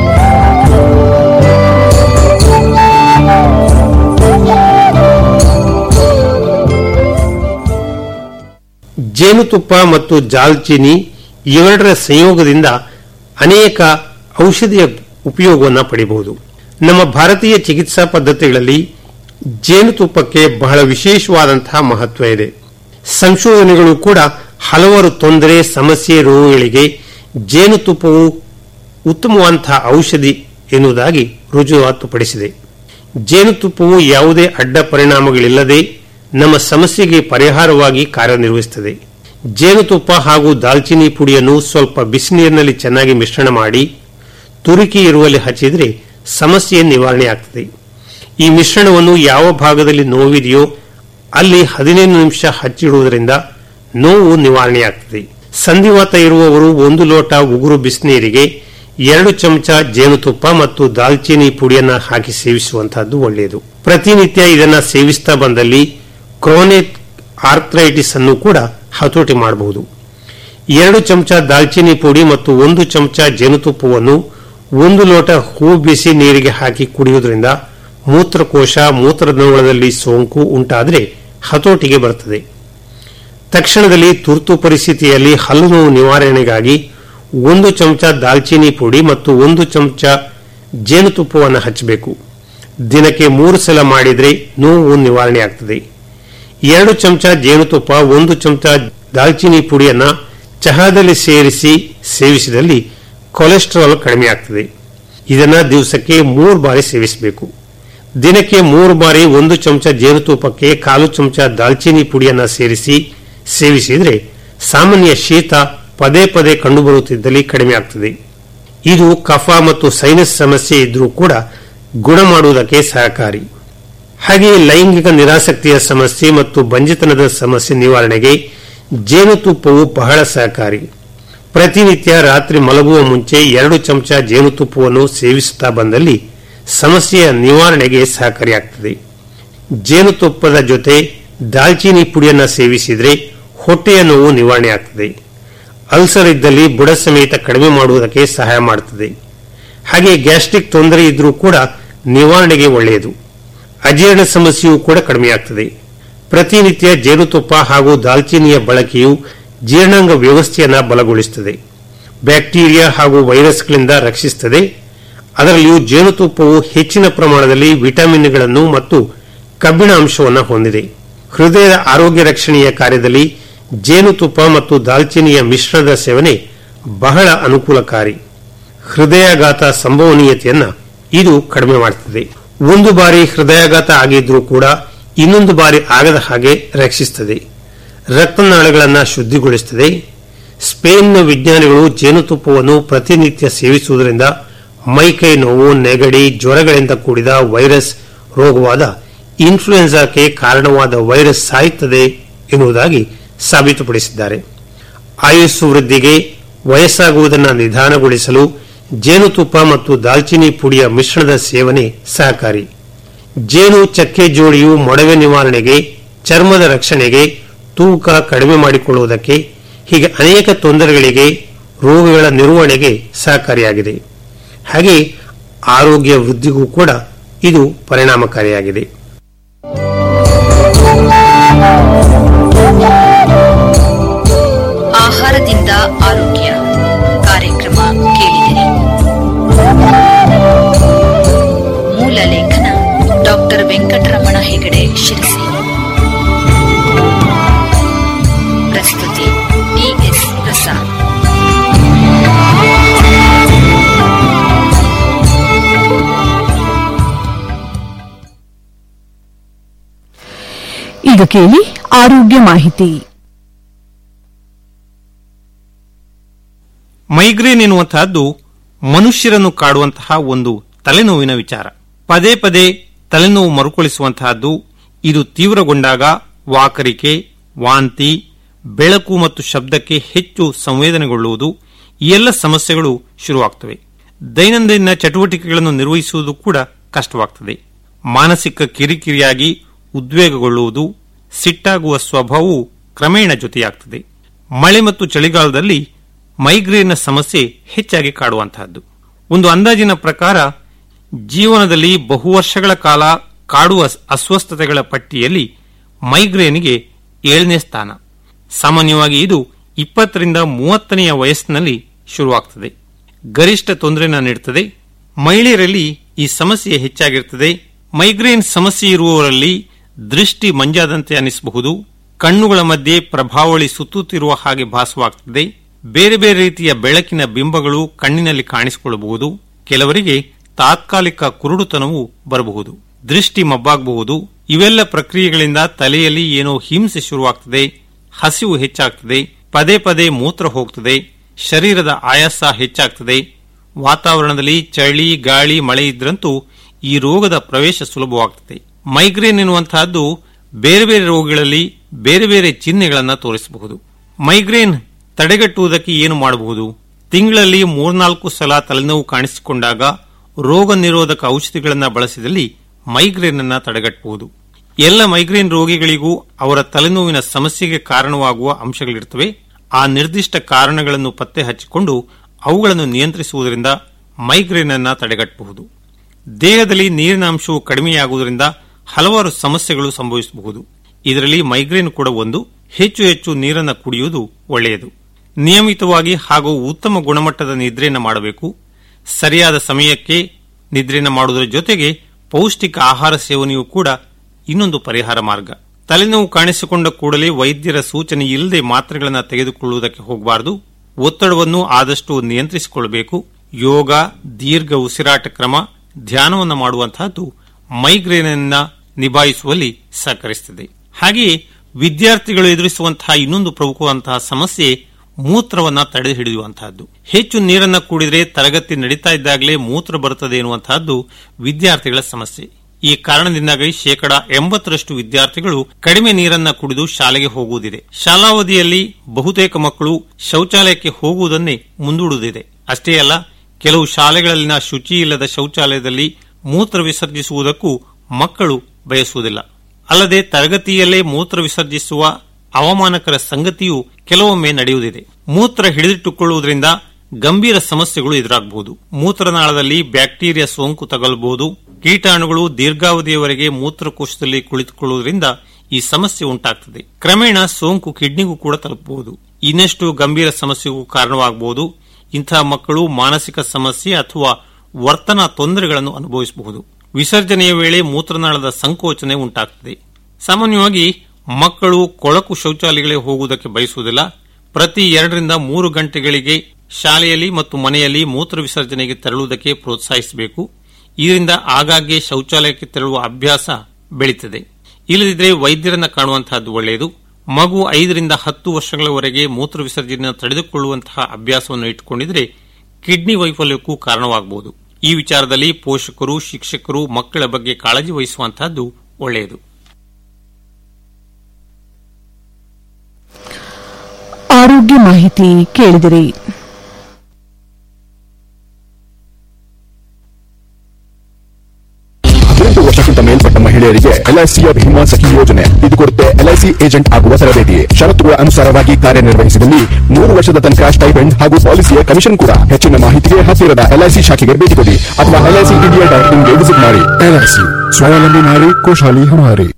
ಜೇನುತುಪ್ಪ ಮತ್ತು ಜಾಲ್ಚಿನಿ ಇವೆರಡರ ಸಂಯೋಗದಿಂದ ಅನೇಕ ಔಷಧಿಯ ಉಪಯೋಗವನ್ನು ಪಡೆಯಬಹುದು ನಮ್ಮ ಭಾರತೀಯ ಚಿಕಿತ್ಸಾ ಪದ್ಧತಿಗಳಲ್ಲಿ ಜೇನುತುಪ್ಪಕ್ಕೆ ಬಹಳ ವಿಶೇಷವಾದಂತಹ ಮಹತ್ವ ಇದೆ ಸಂಶೋಧನೆಗಳು ಕೂಡ ಹಲವಾರು ತೊಂದರೆ ಸಮಸ್ಯೆ ರೋಗಗಳಿಗೆ ಜೇನುತುಪ್ಪವು ಉತ್ತಮವಾದಂತಹ ಔಷಧಿ ಎನ್ನುವುದಾಗಿ ರುಜುವಾತುಪಡಿಸಿದೆ ಜೇನುತುಪ್ಪವು ಯಾವುದೇ ಅಡ್ಡ ಪರಿಣಾಮಗಳಿಲ್ಲದೆ ನಮ್ಮ ಸಮಸ್ಯೆಗೆ ಪರಿಹಾರವಾಗಿ ಕಾರ್ಯನಿರ್ವಹಿಸುತ್ತದೆ ಜೇನುತುಪ್ಪ ಹಾಗೂ ದಾಲ್ಚಿನ್ನಿ ಪುಡಿಯನ್ನು ಸ್ವಲ್ಪ ಬಿಸಿನೀರಿನಲ್ಲಿ ಚೆನ್ನಾಗಿ ಮಿಶ್ರಣ ಮಾಡಿ ತುರುಕಿ ಇರುವಲ್ಲಿ ಹಚ್ಚಿದರೆ ಸಮಸ್ಯೆ ನಿವಾರಣೆ ಆಗ್ತದೆ ಈ ಮಿಶ್ರಣವನ್ನು ಯಾವ ಭಾಗದಲ್ಲಿ ನೋವಿದೆಯೋ ಅಲ್ಲಿ ಹದಿನೈದು ನಿಮಿಷ ಹಚ್ಚಿಡುವುದರಿಂದ ನೋವು ನಿವಾರಣೆಯಾಗ್ತದೆ ಸಂಧಿವಾತ ಇರುವವರು ಒಂದು ಲೋಟ ಉಗುರು ಬಿಸಿನೀರಿಗೆ ಎರಡು ಚಮಚ ಜೇನುತುಪ್ಪ ಮತ್ತು ದಾಲ್ಚಿನ್ನಿ ಪುಡಿಯನ್ನ ಹಾಕಿ ಸೇವಿಸುವಂತಹದ್ದು ಒಳ್ಳೆಯದು ಪ್ರತಿನಿತ್ಯ ಇದನ್ನ ಸೇವಿಸ್ತಾ ಬಂದಲ್ಲಿ ಕ್ರೋನಿಕ್ ಆರ್ಥ್ರೈಟಿಸ್ ಅನ್ನು ಕೂಡ ಹತೋಟಿ ಮಾಡಬಹುದು ಎರಡು ಚಮಚ ದಾಲ್ಚಿನ್ನಿ ಪುಡಿ ಮತ್ತು ಒಂದು ಚಮಚ ಜೇನುತುಪ್ಪವನ್ನು ಒಂದು ಲೋಟ ಹೂ ಬಿಸಿ ನೀರಿಗೆ ಹಾಕಿ ಕುಡಿಯುವುದರಿಂದ ಮೂತ್ರಕೋಶ ಮೂತ್ರನಾಳದಲ್ಲಿ ಸೋಂಕು ಉಂಟಾದರೆ ಹತೋಟಿಗೆ ಬರುತ್ತದೆ ತಕ್ಷಣದಲ್ಲಿ ತುರ್ತು ಪರಿಸ್ಥಿತಿಯಲ್ಲಿ ಹಲ್ಲು ನೋವು ನಿವಾರಣೆಗಾಗಿ ಒಂದು ಚಮಚ ದಾಲ್ಚಿನ್ನಿ ಪುಡಿ ಮತ್ತು ಒಂದು ಚಮಚ ಜೇನುತುಪ್ಪವನ್ನು ಹಚ್ಚಬೇಕು ದಿನಕ್ಕೆ ಮೂರು ಸಲ ಮಾಡಿದರೆ ನೋವು ನಿವಾರಣೆ ಆಗ್ತದೆ ಎರಡು ಚಮಚ ಜೇನುತುಪ್ಪ ಒಂದು ಚಮಚ ದಾಲ್ಚಿನ್ನಿ ಪುಡಿಯನ್ನ ಚಹಾದಲ್ಲಿ ಸೇರಿಸಿ ಸೇವಿಸಿದಲ್ಲಿ ಕೊಲೆಸ್ಟ್ರಾಲ್ ಕಡಿಮೆಯಾಗ್ತದೆ ಇದನ್ನ ದಿವಸಕ್ಕೆ ಮೂರು ಬಾರಿ ಸೇವಿಸಬೇಕು ದಿನಕ್ಕೆ ಮೂರು ಬಾರಿ ಒಂದು ಚಮಚ ಜೇನುತುಪ್ಪಕ್ಕೆ ಕಾಲು ಚಮಚ ದಾಲ್ಚಿನ್ನಿ ಪುಡಿಯನ್ನ ಸೇರಿಸಿ ಸೇವಿಸಿದರೆ ಸಾಮಾನ್ಯ ಶೀತ ಪದೇ ಪದೇ ಕಂಡುಬರುತ್ತಿದ್ದಲ್ಲಿ ಕಡಿಮೆ ಆಗ್ತದೆ ಇದು ಕಫ ಮತ್ತು ಸೈನಸ್ ಸಮಸ್ಯೆ ಇದ್ರೂ ಕೂಡ ಗುಣ ಮಾಡುವುದಕ್ಕೆ ಸಹಕಾರಿ ಹಾಗೆಯೇ ಲೈಂಗಿಕ ನಿರಾಸಕ್ತಿಯ ಸಮಸ್ಯೆ ಮತ್ತು ಬಂಜಿತನದ ಸಮಸ್ಯೆ ನಿವಾರಣೆಗೆ ಜೇನುತುಪ್ಪವು ಬಹಳ ಸಹಕಾರಿ ಪ್ರತಿನಿತ್ಯ ರಾತ್ರಿ ಮಲಗುವ ಮುಂಚೆ ಎರಡು ಚಮಚ ಜೇನುತುಪ್ಪವನ್ನು ಸೇವಿಸುತ್ತಾ ಬಂದಲ್ಲಿ ಸಮಸ್ಯೆಯ ನಿವಾರಣೆಗೆ ಸಹಕಾರಿಯಾಗ್ತದೆ ಜೇನುತುಪ್ಪದ ಜೊತೆ ದಾಲ್ಚಿನ್ನಿ ಪುಡಿಯನ್ನ ಸೇವಿಸಿದರೆ ಹೊಟ್ಟೆಯ ನೋವು ನಿವಾರಣೆ ಆಗ್ತದೆ ಅಲ್ಸರ್ ಇದ್ದಲ್ಲಿ ಬುಡ ಸಮೇತ ಕಡಿಮೆ ಮಾಡುವುದಕ್ಕೆ ಸಹಾಯ ಮಾಡುತ್ತದೆ ಹಾಗೆ ಗ್ಯಾಸ್ಟ್ರಿಕ್ ತೊಂದರೆ ಇದ್ರೂ ಕೂಡ ನಿವಾರಣೆಗೆ ಒಳ್ಳೆಯದು ಅಜೀರ್ಣ ಸಮಸ್ಯೆಯೂ ಕೂಡ ಕಡಿಮೆಯಾಗ್ತದೆ ಪ್ರತಿನಿತ್ಯ ಜೇನುತುಪ್ಪ ಹಾಗೂ ದಾಲ್ಚಿನ್ನಿಯ ಬಳಕೆಯು ಜೀರ್ಣಾಂಗ ವ್ಯವಸ್ಥೆಯನ್ನು ಬಲಗೊಳಿಸುತ್ತದೆ ಬ್ಯಾಕ್ಟೀರಿಯಾ ಹಾಗೂ ವೈರಸ್ಗಳಿಂದ ರಕ್ಷಿಸುತ್ತದೆ ಅದರಲ್ಲಿಯೂ ಜೇನುತುಪ್ಪವು ಹೆಚ್ಚಿನ ಪ್ರಮಾಣದಲ್ಲಿ ವಿಟಮಿನ್ಗಳನ್ನು ಮತ್ತು ಕಬ್ಬಿಣ ಅಂಶವನ್ನು ಹೊಂದಿದೆ ಹೃದಯದ ಆರೋಗ್ಯ ರಕ್ಷಣೆಯ ಕಾರ್ಯದಲ್ಲಿ ಜೇನುತುಪ್ಪ ಮತ್ತು ದಾಲ್ಚಿನ್ನಿಯ ಮಿಶ್ರಣದ ಸೇವನೆ ಬಹಳ ಅನುಕೂಲಕಾರಿ ಹೃದಯಾಘಾತ ಸಂಭವನೀಯತೆಯನ್ನ ಇದು ಕಡಿಮೆ ಮಾಡುತ್ತದೆ ಒಂದು ಬಾರಿ ಹೃದಯಾಘಾತ ಆಗಿದ್ರೂ ಕೂಡ ಇನ್ನೊಂದು ಬಾರಿ ಆಗದ ಹಾಗೆ ರಕ್ಷಿಸುತ್ತದೆ ರಕ್ತನಾಳಗಳನ್ನು ಶುದ್ಧಿಗೊಳಿಸುತ್ತದೆ ಸ್ಪೇನ್ನ ವಿಜ್ಞಾನಿಗಳು ಜೇನುತುಪ್ಪವನ್ನು ಪ್ರತಿನಿತ್ಯ ಸೇವಿಸುವುದರಿಂದ ಮೈಕೈ ನೋವು ನೆಗಡಿ ಜ್ವರಗಳಿಂದ ಕೂಡಿದ ವೈರಸ್ ರೋಗವಾದ ಇನ್ಫ್ಲೂಯೆನ್ಸಾಕ್ಕೆ ಕಾರಣವಾದ ವೈರಸ್ ಸಾಯುತ್ತದೆ ಎನ್ನುವುದಾಗಿ ಸಾಬೀತುಪಡಿಸಿದ್ದಾರೆ ಆಯುಸ್ಸು ವೃದ್ಧಿಗೆ ವಯಸ್ಸಾಗುವುದನ್ನು ನಿಧಾನಗೊಳಿಸಲು ಜೇನುತುಪ್ಪ ಮತ್ತು ದಾಲ್ಚಿನ್ನಿ ಪುಡಿಯ ಮಿಶ್ರಣದ ಸೇವನೆ ಸಹಕಾರಿ ಜೇನು ಚಕ್ಕೆ ಜೋಡಿಯು ಮೊಡವೆ ನಿವಾರಣೆಗೆ ಚರ್ಮದ ರಕ್ಷಣೆಗೆ ತೂಕ ಕಡಿಮೆ ಮಾಡಿಕೊಳ್ಳುವುದಕ್ಕೆ ಹೀಗೆ ಅನೇಕ ತೊಂದರೆಗಳಿಗೆ ರೋಗಗಳ ನಿರ್ವಹಣೆಗೆ ಸಹಕಾರಿಯಾಗಿದೆ ಹಾಗೆ ಆರೋಗ್ಯ ವೃದ್ಧಿಗೂ ಕೂಡ ಇದು ಪರಿಣಾಮಕಾರಿಯಾಗಿದೆ ಆಹಾರದಿಂದ ಆರೋಗ್ಯ ಕಾರ್ಯಕ್ರಮ ಕೇಳಿದಿರಿ ಮೂಲ ಲೇಖನ ಡಾಕ್ಟರ್ ವೆಂಕಟರಮಣ ಹೆಗಡೆ ಶಿರಸಿ ಪ್ರಸ್ತುತಿ ಟಿಎಸ್ ಪ್ರಸಾದ್ ಈಗ ಕೇಳಿ ಆರೋಗ್ಯ ಮಾಹಿತಿ ಮೈಗ್ರೇನ್ ಎನ್ನುವಂತಹದ್ದು ಮನುಷ್ಯರನ್ನು ಕಾಡುವಂತಹ ಒಂದು ತಲೆನೋವಿನ ವಿಚಾರ ಪದೇ ಪದೇ ತಲೆನೋವು ಮರುಕಳಿಸುವಂತಹದ್ದು ಇದು ತೀವ್ರಗೊಂಡಾಗ ವಾಕರಿಕೆ ವಾಂತಿ ಬೆಳಕು ಮತ್ತು ಶಬ್ದಕ್ಕೆ ಹೆಚ್ಚು ಸಂವೇದನೆಗೊಳ್ಳುವುದು ಈ ಎಲ್ಲ ಸಮಸ್ಯೆಗಳು ಶುರುವಾಗ್ತವೆ ದೈನಂದಿನ ಚಟುವಟಿಕೆಗಳನ್ನು ನಿರ್ವಹಿಸುವುದು ಕೂಡ ಕಷ್ಟವಾಗ್ತದೆ ಮಾನಸಿಕ ಕಿರಿಕಿರಿಯಾಗಿ ಉದ್ವೇಗಗೊಳ್ಳುವುದು ಸಿಟ್ಟಾಗುವ ಸ್ವಭಾವವು ಕ್ರಮೇಣ ಜೊತೆಯಾಗ್ತದೆ ಮಳೆ ಮತ್ತು ಚಳಿಗಾಲದಲ್ಲಿ ಮೈಗ್ರೇನ್ನ ಸಮಸ್ಯೆ ಹೆಚ್ಚಾಗಿ ಕಾಡುವಂತಹದ್ದು ಒಂದು ಅಂದಾಜಿನ ಪ್ರಕಾರ ಜೀವನದಲ್ಲಿ ಬಹು ವರ್ಷಗಳ ಕಾಲ ಕಾಡುವ ಅಸ್ವಸ್ಥತೆಗಳ ಪಟ್ಟಿಯಲ್ಲಿ ಮೈಗ್ರೇನ್ಗೆ ಏಳನೇ ಸ್ಥಾನ ಸಾಮಾನ್ಯವಾಗಿ ಇದು ಇಪ್ಪತ್ತರಿಂದ ಮೂವತ್ತನೆಯ ವಯಸ್ಸಿನಲ್ಲಿ ಶುರುವಾಗ್ತದೆ ಗರಿಷ್ಠ ತೊಂದರೆನ ನೀಡುತ್ತದೆ ಮಹಿಳೆಯರಲ್ಲಿ ಈ ಸಮಸ್ಯೆ ಹೆಚ್ಚಾಗಿರುತ್ತದೆ ಮೈಗ್ರೇನ್ ಸಮಸ್ಯೆ ಇರುವವರಲ್ಲಿ ದೃಷ್ಟಿ ಮಂಜಾದಂತೆ ಅನಿಸಬಹುದು ಕಣ್ಣುಗಳ ಮಧ್ಯೆ ಪ್ರಭಾವಳಿ ಸುತ್ತುತ್ತಿರುವ ಹಾಗೆ ಭಾಸವಾಗ್ತದೆ ಬೇರೆ ಬೇರೆ ರೀತಿಯ ಬೆಳಕಿನ ಬಿಂಬಗಳು ಕಣ್ಣಿನಲ್ಲಿ ಕಾಣಿಸಿಕೊಳ್ಳಬಹುದು ಕೆಲವರಿಗೆ ತಾತ್ಕಾಲಿಕ ಕುರುಡುತನವು ಬರಬಹುದು ದೃಷ್ಟಿ ಮಬ್ಬಾಗಬಹುದು ಇವೆಲ್ಲ ಪ್ರಕ್ರಿಯೆಗಳಿಂದ ತಲೆಯಲ್ಲಿ ಏನೋ ಹಿಂಸೆ ಶುರುವಾಗ್ತದೆ ಹಸಿವು ಹೆಚ್ಚಾಗ್ತದೆ ಪದೇ ಪದೇ ಮೂತ್ರ ಹೋಗ್ತದೆ ಶರೀರದ ಆಯಾಸ ಹೆಚ್ಚಾಗ್ತದೆ ವಾತಾವರಣದಲ್ಲಿ ಚಳಿ ಗಾಳಿ ಮಳೆ ಇದ್ರಂತೂ ಈ ರೋಗದ ಪ್ರವೇಶ ಸುಲಭವಾಗ್ತದೆ ಮೈಗ್ರೇನ್ ಎನ್ನುವಂತಹದ್ದು ಬೇರೆ ಬೇರೆ ರೋಗಗಳಲ್ಲಿ ಬೇರೆ ಬೇರೆ ಚಿಹ್ನೆಗಳನ್ನು ತೋರಿಸಬಹುದು ಮೈಗ್ರೇನ್ ತಡೆಗಟ್ಟುವುದಕ್ಕೆ ಏನು ಮಾಡಬಹುದು ತಿಂಗಳಲ್ಲಿ ಮೂರ್ನಾಲ್ಕು ಸಲ ತಲೆನೋವು ಕಾಣಿಸಿಕೊಂಡಾಗ ರೋಗ ನಿರೋಧಕ ಔಷಧಿಗಳನ್ನು ಬಳಸಿದಲ್ಲಿ ಮೈಗ್ರೇನ್ ಅನ್ನ ತಡೆಗಟ್ಟಬಹುದು ಎಲ್ಲ ಮೈಗ್ರೇನ್ ರೋಗಿಗಳಿಗೂ ಅವರ ತಲೆನೋವಿನ ಸಮಸ್ಯೆಗೆ ಕಾರಣವಾಗುವ ಅಂಶಗಳಿರುತ್ತವೆ ಆ ನಿರ್ದಿಷ್ಟ ಕಾರಣಗಳನ್ನು ಪತ್ತೆ ಹಚ್ಚಿಕೊಂಡು ಅವುಗಳನ್ನು ನಿಯಂತ್ರಿಸುವುದರಿಂದ ಮೈಗ್ರೇನ್ ಅನ್ನ ತಡೆಗಟ್ಟಬಹುದು ದೇಹದಲ್ಲಿ ನೀರಿನ ಅಂಶವು ಕಡಿಮೆಯಾಗುವುದರಿಂದ ಹಲವಾರು ಸಮಸ್ಯೆಗಳು ಸಂಭವಿಸಬಹುದು ಇದರಲ್ಲಿ ಮೈಗ್ರೇನ್ ಕೂಡ ಒಂದು ಹೆಚ್ಚು ಹೆಚ್ಚು ನೀರನ್ನು ಕುಡಿಯುವುದು ಒಳ್ಳೆಯದು ನಿಯಮಿತವಾಗಿ ಹಾಗೂ ಉತ್ತಮ ಗುಣಮಟ್ಟದ ನಿದ್ರೆಯನ್ನು ಮಾಡಬೇಕು ಸರಿಯಾದ ಸಮಯಕ್ಕೆ ನಿದ್ರೆಯನ್ನು ಮಾಡುವುದರ ಜೊತೆಗೆ ಪೌಷ್ಟಿಕ ಆಹಾರ ಸೇವನೆಯೂ ಕೂಡ ಇನ್ನೊಂದು ಪರಿಹಾರ ಮಾರ್ಗ ತಲೆನೋವು ಕಾಣಿಸಿಕೊಂಡ ಕೂಡಲೇ ವೈದ್ಯರ ಸೂಚನೆ ಇಲ್ಲದೆ ಮಾತ್ರೆಗಳನ್ನು ತೆಗೆದುಕೊಳ್ಳುವುದಕ್ಕೆ ಹೋಗಬಾರದು ಒತ್ತಡವನ್ನು ಆದಷ್ಟು ನಿಯಂತ್ರಿಸಿಕೊಳ್ಳಬೇಕು ಯೋಗ ದೀರ್ಘ ಉಸಿರಾಟ ಕ್ರಮ ಧ್ಯಾನವನ್ನು ಮಾಡುವಂತಹದ್ದು ಮೈಗ್ರೇನ್ ಅನ್ನ ನಿಭಾಯಿಸುವಲ್ಲಿ ಸಹಕರಿಸುತ್ತದೆ ಹಾಗೆಯೇ ವಿದ್ಯಾರ್ಥಿಗಳು ಎದುರಿಸುವಂತಹ ಇನ್ನೊಂದು ಪ್ರಮುಖವಂತಹ ಸಮಸ್ಯೆ ಮೂತ್ರವನ್ನ ತಡೆ ಹಿಡಿಯುವಂತಹದ್ದು ಹೆಚ್ಚು ನೀರನ್ನ ಕೂಡಿದರೆ ತರಗತಿ ನಡೀತಾ ಇದ್ದಾಗಲೇ ಮೂತ್ರ ಬರುತ್ತದೆ ಎನ್ನುವಂತಹದ್ದು ವಿದ್ಯಾರ್ಥಿಗಳ ಸಮಸ್ಯೆ ಈ ಕಾರಣದಿಂದಾಗಿ ಶೇಕಡ ಎಂಬತ್ತರಷ್ಟು ವಿದ್ಯಾರ್ಥಿಗಳು ಕಡಿಮೆ ನೀರನ್ನ ಕುಡಿದು ಶಾಲೆಗೆ ಹೋಗುವುದಿದೆ ಶಾಲಾವಧಿಯಲ್ಲಿ ಬಹುತೇಕ ಮಕ್ಕಳು ಶೌಚಾಲಯಕ್ಕೆ ಹೋಗುವುದನ್ನೇ ಮುಂದೂಡುವುದಿದೆ ಅಷ್ಟೇ ಅಲ್ಲ ಕೆಲವು ಶಾಲೆಗಳಲ್ಲಿನ ಶುಚಿ ಇಲ್ಲದ ಶೌಚಾಲಯದಲ್ಲಿ ಮೂತ್ರ ವಿಸರ್ಜಿಸುವುದಕ್ಕೂ ಮಕ್ಕಳು ಬಯಸುವುದಿಲ್ಲ ಅಲ್ಲದೆ ತರಗತಿಯಲ್ಲೇ ಮೂತ್ರ ವಿಸರ್ಜಿಸುವ ಅವಮಾನಕರ ಸಂಗತಿಯೂ ಕೆಲವೊಮ್ಮೆ ನಡೆಯುವುದಿದೆ ಮೂತ್ರ ಹಿಡಿದಿಟ್ಟುಕೊಳ್ಳುವುದರಿಂದ ಗಂಭೀರ ಸಮಸ್ಯೆಗಳು ಎದುರಾಗಬಹುದು ಮೂತ್ರನಾಳದಲ್ಲಿ ಬ್ಯಾಕ್ಟೀರಿಯಾ ಸೋಂಕು ತಗಲಬಹುದು ಕೀಟಾಣುಗಳು ದೀರ್ಘಾವಧಿಯವರೆಗೆ ಮೂತ್ರಕೋಶದಲ್ಲಿ ಕುಳಿತುಕೊಳ್ಳುವುದರಿಂದ ಈ ಸಮಸ್ಯೆ ಉಂಟಾಗ್ತದೆ ಕ್ರಮೇಣ ಸೋಂಕು ಕಿಡ್ನಿಗೂ ಕೂಡ ತಲುಪಬಹುದು ಇನ್ನಷ್ಟು ಗಂಭೀರ ಸಮಸ್ಯೆಗೂ ಕಾರಣವಾಗಬಹುದು ಇಂತಹ ಮಕ್ಕಳು ಮಾನಸಿಕ ಸಮಸ್ಯೆ ಅಥವಾ ವರ್ತನಾ ತೊಂದರೆಗಳನ್ನು ಅನುಭವಿಸಬಹುದು ವಿಸರ್ಜನೆಯ ವೇಳೆ ಮೂತ್ರನಾಳದ ಸಂಕೋಚನೆ ಉಂಟಾಗ್ತದೆ ಸಾಮಾನ್ಯವಾಗಿ ಮಕ್ಕಳು ಕೊಳಕು ಶೌಚಾಲಯಗಳಿಗೆ ಹೋಗುವುದಕ್ಕೆ ಬಯಸುವುದಿಲ್ಲ ಪ್ರತಿ ಎರಡರಿಂದ ಮೂರು ಗಂಟೆಗಳಿಗೆ ಶಾಲೆಯಲ್ಲಿ ಮತ್ತು ಮನೆಯಲ್ಲಿ ಮೂತ್ರ ವಿಸರ್ಜನೆಗೆ ತೆರಳುವುದಕ್ಕೆ ಪ್ರೋತ್ಸಾಹಿಸಬೇಕು ಇದರಿಂದ ಆಗಾಗ್ಗೆ ಶೌಚಾಲಯಕ್ಕೆ ತೆರಳುವ ಅಭ್ಯಾಸ ಬೆಳೀತದೆ ಇಲ್ಲದಿದ್ದರೆ ವೈದ್ಯರನ್ನ ಕಾಣುವಂತಹದ್ದು ಒಳ್ಳೆಯದು ಮಗು ಐದರಿಂದ ಹತ್ತು ವರ್ಷಗಳವರೆಗೆ ಮೂತ್ರ ವಿಸರ್ಜನೆಯನ್ನು ತಡೆದುಕೊಳ್ಳುವಂತಹ ಅಭ್ಯಾಸವನ್ನು ಇಟ್ಟುಕೊಂಡಿದ್ರೆ ಕಿಡ್ನಿ ವೈಫಲ್ಯಕ್ಕೂ ಕಾರಣವಾಗಬಹುದು ಈ ವಿಚಾರದಲ್ಲಿ ಪೋಷಕರು ಶಿಕ್ಷಕರು ಮಕ್ಕಳ ಬಗ್ಗೆ ಕಾಳಜಿ ವಹಿಸುವಂತಹದ್ದು ಒಳ್ಳೆಯದು ಆರೋಗ್ಯ ಮಾಹಿತಿ ಕೇಳಿದಿರಿ ಹದಿನೆಂಟು ವರ್ಷಕ್ಕಿಂತ ಮೇಲ್ಪಟ್ಟ ಮಹಿಳೆಯರಿಗೆ ಎಲ್ಐಸಿಯ ಭೀಮಾ ಸಖಿ ಯೋಜನೆ ಇದು ಕೊಡುತ್ತೆ ಎಲ್ಐಸಿ ಏಜೆಂಟ್ ಆಗುವ ತರಬೇತಿ ಷರತ್ತುಗಳ ಅನುಸಾರವಾಗಿ ಕಾರ್ಯನಿರ್ವಹಿಸಿದಲ್ಲಿ ಮೂರು ವರ್ಷದ ತನಕ ಸ್ಟೈಪೆಂಡ್ ಹಾಗೂ ಪಾಲಿಸಿಯ ಕಮಿಷನ್ ಕೂಡ ಹೆಚ್ಚಿನ ಮಾಹಿತಿಗೆ ಹತ್ತಿರದ ಎಲ್ಐಸಿ ಶಾಖೆಗೆ ಭೇಟಿ ಕೊಡಿ ಅಥವಾ ಎಲ್ಐಸಿ ಇಂಡಿಯಾ ಡಾಟ್ ಇನ್ಗೆ ವಿಸಿಟ್ ಮಾಡಿ ಎಲ್ಐಸಿ ಸ್ವಾವಲಂಬಿ ನಾರಿ ಖುಷಾಲಿ ಹಮಾರಿ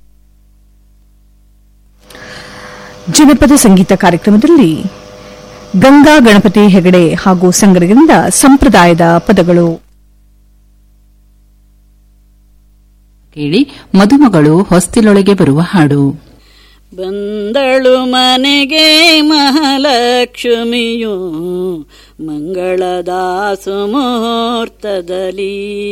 ಜನಪದ ಸಂಗೀತ ಕಾರ್ಯಕ್ರಮದಲ್ಲಿ ಗಂಗಾ ಗಣಪತಿ ಹೆಗಡೆ ಹಾಗೂ ಸಂಗಡದಿಂದ ಸಂಪ್ರದಾಯದ ಪದಗಳು ಕೇಳಿ ಮದುಮಗಳು ಹೊಸ್ತಿಲೊಳಗೆ ಬರುವ ಹಾಡು ಬಂದಳು ಮನೆಗೆ ಮಹಾಲಕ್ಷ್ಮಿಯು ಮಂಗಳದ ಸುಮುಹೂರ್ತದಲ್ಲಿ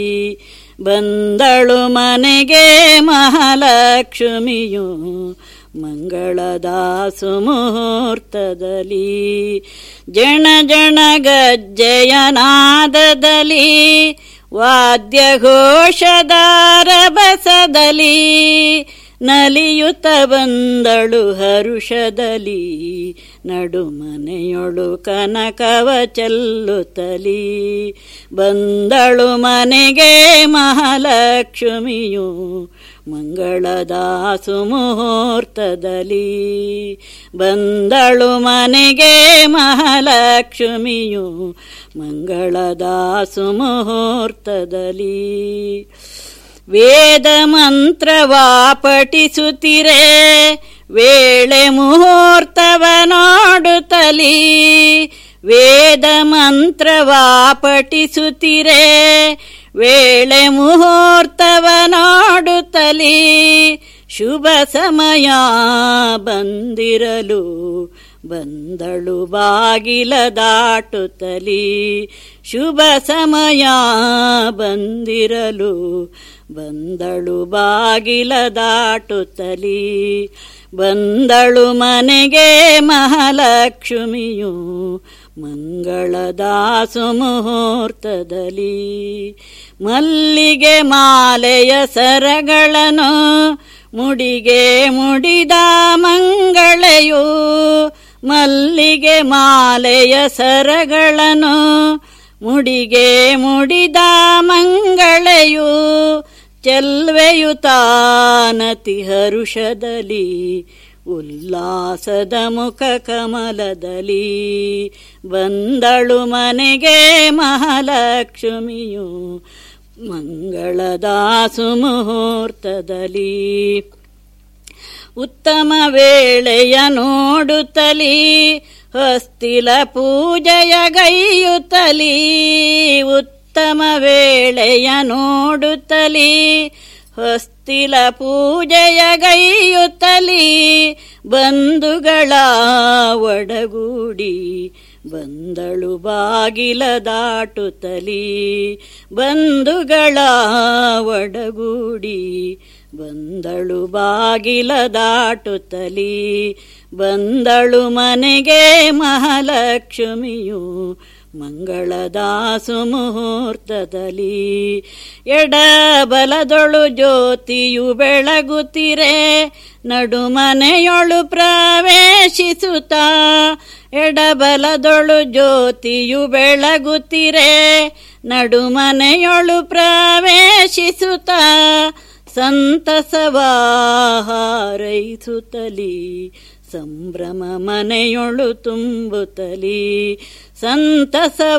ಬಂದಳು ಮನೆಗೆ ಮಹಾಲಕ್ಷ್ಮಿಯು ಮಂಗಳದ ಸುಮುಹೂರ್ತದಲ್ಲಿ ಜನ ಜನ ಗಜ್ಜೆಯ ನಾದದಲ್ಲಿ ವಾದ್ಯ ಘೋಷದಾರ ಬಸದಲ್ಲಿ ನಲಿಯುತ್ತ ಬಂದಳು ಹರುಷದಲ್ಲಿ ನಡುಮನೆಯೊಳು ಕನಕವ ಚೆಲ್ಲುತ್ತಲಿ ಬಂದಳು ಮನೆಗೆ ಮಹಾಲಕ್ಷ್ಮಿಯು ಮಂಗಳದ ಸುಮುಹೂರ್ತದಲ್ಲಿ ಬಂದಳು ಮನೆಗೆ ಮಹಾಲಕ್ಷ್ಮಿಯು ಮಂಗಳದ ಸುಮುಹೂರ್ತದಲ್ಲಿ ವೇದ ಮಂತ್ರವಾ ಪಠಿಸುತ್ತಿರೆ ವೇಳೆ ಮುಹೂರ್ತವ ನೋಡುತ್ತಲಿ ವೇದ ಮಂತ್ರವಾ ಪಠಿಸುತ್ತಿರೆ ವೇಳೆ ಮುಹೂರ್ತವ ನೋಡುತ್ತಲಿ ಶುಭ ಸಮಯ ಬಂದಿರಲು ಬಂದಳು ಬಾಗಿಲ ದಾಟುತ್ತಲಿ ಶುಭ ಸಮಯ ಬಂದಿರಲು ಬಂದಳು ಬಾಗಿಲ ದಾಟುತ್ತಲಿ ಬಂದಳು ಮನೆಗೆ ಮಹಾಲಕ್ಷ್ಮಿಯು ಮಂಗಳದ ಸುಮುಹೂರ್ತದಲ್ಲಿ ಮಲ್ಲಿಗೆ ಮಾಲೆಯ ಸರಗಳನ್ನು ಮುಡಿಗೆ ಮುಡಿದ ಮಂಗಳೆಯು ಮಲ್ಲಿಗೆ ಮಾಲೆಯ ಸರಗಳನ್ನು ಮುಡಿಗೆ ಮುಡಿದ ಮಂಗಳೆಯು ಚೆಲ್ವೆಯು ತಾನತಿ ಹರುಷದಲ್ಲಿ ಉಲ್ಲಾಸದ ಮುಖ ಕಮಲದಲ್ಲಿ ಬಂದಳು ಮನೆಗೆ ಮಹಾಲಕ್ಷ್ಮಿಯು ಮಂಗಳದ ಸುಮುಹೂರ್ತದಲ್ಲಿ ಉತ್ತಮ ವೇಳೆಯ ನೋಡುತ್ತಲಿ ಹೊಸ್ತಿಲ ಪೂಜೆಯ ಗೈಯುತ್ತಲಿ ಉತ್ತಮ ವೇಳೆಯ ನೋಡುತ್ತಲಿ ಹೊಸ್ತಿಲ ಹೊಸ್ತಿಲ ಪೂಜೆಯ ಗೈಯುತ್ತಲಿ ಬಂಧುಗಳ ಒಡಗೂಡಿ ಬಂದಳು ಬಾಗಿಲ ದಾಟುತ್ತಲಿ ಬಂಧುಗಳ ಒಡಗೂಡಿ ಬಂದಳು ಬಾಗಿಲ ದಾಟುತ್ತಲಿ ಬಂದಳು ಮನೆಗೆ ಮಹಾಲಕ್ಷ್ಮಿಯು ಮಂಗಳದ ಸುಮುಹೂರ್ತದಲ್ಲಿ ಎಡ ಬಲದೊಳು ಜ್ಯೋತಿಯು ಬೆಳಗುತ್ತಿರೆ ನಡುಮನೆಯೊಳು ಪ್ರವೇಶಿಸುತ್ತ ಎಡಬಲದೊಳು ಜ್ಯೋತಿಯು ಬೆಳಗುತ್ತಿರೆ ನಡುಮನೆಯೊಳು ಪ್ರವೇಶಿಸುತ್ತ ಸಂತಸವ ಹಾರೈಸುತ್ತಲಿ ಸಂಭ್ರಮ ಮನೆಯೊಳು ತುಂಬುತ್ತಲಿ ಸಂತಸವ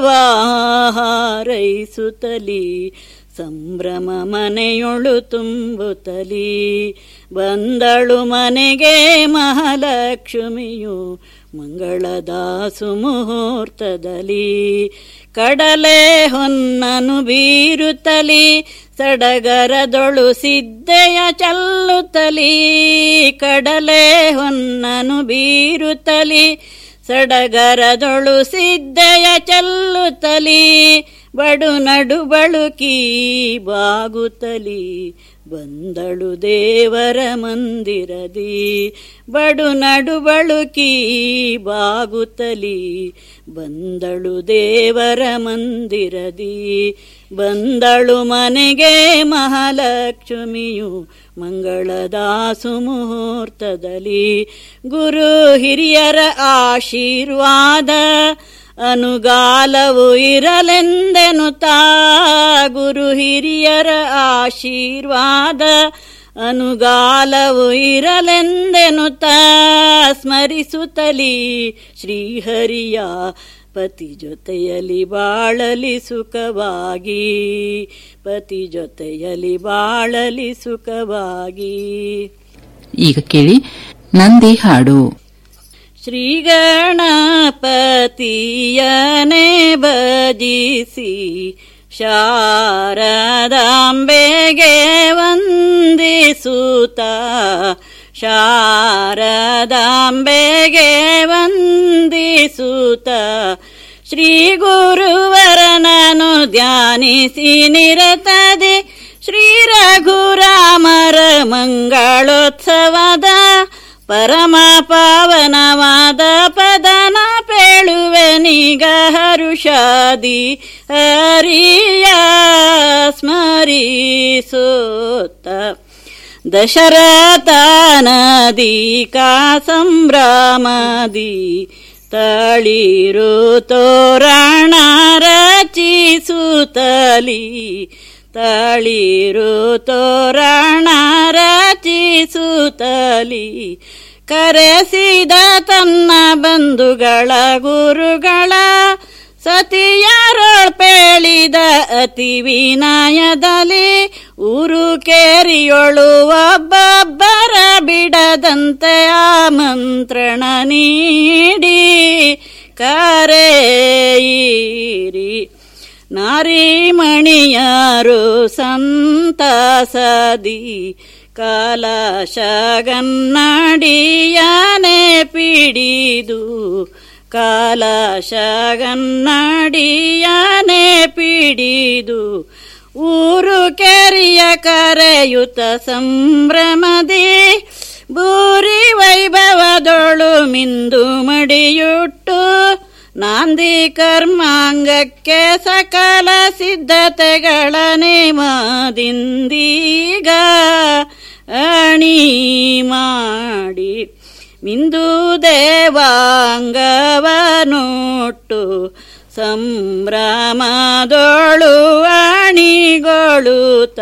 ಹಾರೈಸುತ್ತಲಿ ಸಂಭ್ರಮ ಮನೆಯೊಳು ತುಂಬುತ್ತಲಿ ಬಂದಳು ಮನೆಗೆ ಮಹಾಲಕ್ಷ್ಮಿಯು ಮಂಗಳದ ಸುಮುಹೂರ್ತದಲ್ಲಿ ಕಡಲೆ ಹೊನ್ನನು ಬೀರುತ್ತಲಿ ಸಡಗರದೊಳು ಸಿದ್ದೆಯ ಚಲ್ಲುತ್ತಲಿ ಕಡಲೆ ಹೊನ್ನನು ಬೀರುತ್ತಲಿ ಸಡಗರದೊಳು ಸಿದ್ದೆಯ ಚಲ್ಲುತ್ತಲಿ ಬಡು ನಡು ಬಳುಕಿ ಬಾಗುತ್ತಲಿ ಬಂದಳು ದೇವರ ಮಂದಿರದಿ ಬಡು ನಡು ಬಳುಕಿ ಬಾಗುತ್ತಲಿ ಬಂದಳು ದೇವರ ಮಂದಿರದಿ ಬಂದಳು ಮನೆಗೆ ಮಹಾಲಕ್ಷ್ಮಿಯು ಮಂಗಳದ ಸುಮುಹೂರ್ತದಲ್ಲಿ ಗುರು ಹಿರಿಯರ ಆಶೀರ್ವಾದ ಅನುಗಾಲವು ಇರಲೆಂದೆನುತ್ತಾ ಗುರು ಹಿರಿಯರ ಆಶೀರ್ವಾದ ಅನುಗಾಲವು ಇರಲೆಂದೆನುತ್ತಾ ಸ್ಮರಿಸುತ್ತಲಿ ಶ್ರೀಹರಿಯ ಪತಿ ಜೊತೆಯಲಿ ಬಾಳಲಿ ಸುಖವಾಗಿ ಪತಿ ಜೊತೆಯಲಿ ಬಾಳಲಿ ಸುಖವಾಗಿ ಈಗ ಕೇಳಿ ನಂದಿ ಹಾಡು ಶ್ರೀ ಗಣಪತಿಯನೆ ಭಜಿಸಿ ಶಾರದಾಂಬೆಗೆ ವಂದಿಸುತ್ತ ಶಾರದಾಂಬೆಗೆ ವಂದಿಸುತ್ತ ಶ್ರೀ ಗುರುವರನನು ಧ್ಯಾನಿಸಿ ನಿರತದೆ ಶ್ರೀ ರಘುರಾಮರ ಮಂಗಳೋತ್ಸವದ ಪರಮ ಪಾವನವಾದ ಪದನ ಪೇಳುವೆನಿಗ ಹರುಷಾದಿ ಹರಿಯ ಸ್ಮರಿಸೋತ ದಶರಥ ನದಿ ಕಾ ಸಂಭ್ರಮದಿ ತಳಿರು ತೋರಣ ರಚಿಸುತ್ತಲಿ ತಳಿರು ತೋರಣ ರಚಿಸುತ್ತಲಿ ಕರೆಸಿದ ತನ್ನ ಬಂಧುಗಳ ಗುರುಗಳ ಸತಿಯರೊಳ್ಪೇಳಿದ ಅತಿ ವಿನಯದಲ್ಲಿ ಊರು ಕೇರಿಯೊಳು ಒಬ್ಬೊಬ್ಬರ ಬಿಡದಂತೆ ಆಮಂತ್ರಣ ನೀಡಿ ಕರೆಯಿರಿ ನಾರಿಮಣಿಯರು ಸಂತಸದಿ ಕಾಲಶಗನ್ನಡಿಯನೆ ಪಿಡಿದು ಕಾಲಶಗನ್ನಡಿಯನೆ ಪಿಡಿದು ಊರು ಕೆರಿಯ ಕರೆಯುತ ಸಂಭ್ರಮದಿ ಬೂರಿ ವೈಭವದೊಳು ಮಿಂದು ಮಡಿಯುಟ್ಟು ನಾಂದಿ ಕರ್ಮಾಂಗಕ್ಕೆ ಸಕಲ ಸಿದ್ಧತೆಗಳ ನೇಮದಿಂದೀಗ ಅಣಿ ಮಾಡಿ ಮಿಂದು ದೇವಾಂಗವನೊಟ್ಟು ಸಂಭ್ರಮದೊಳು ಅಣಿಗೊಳುತ್ತ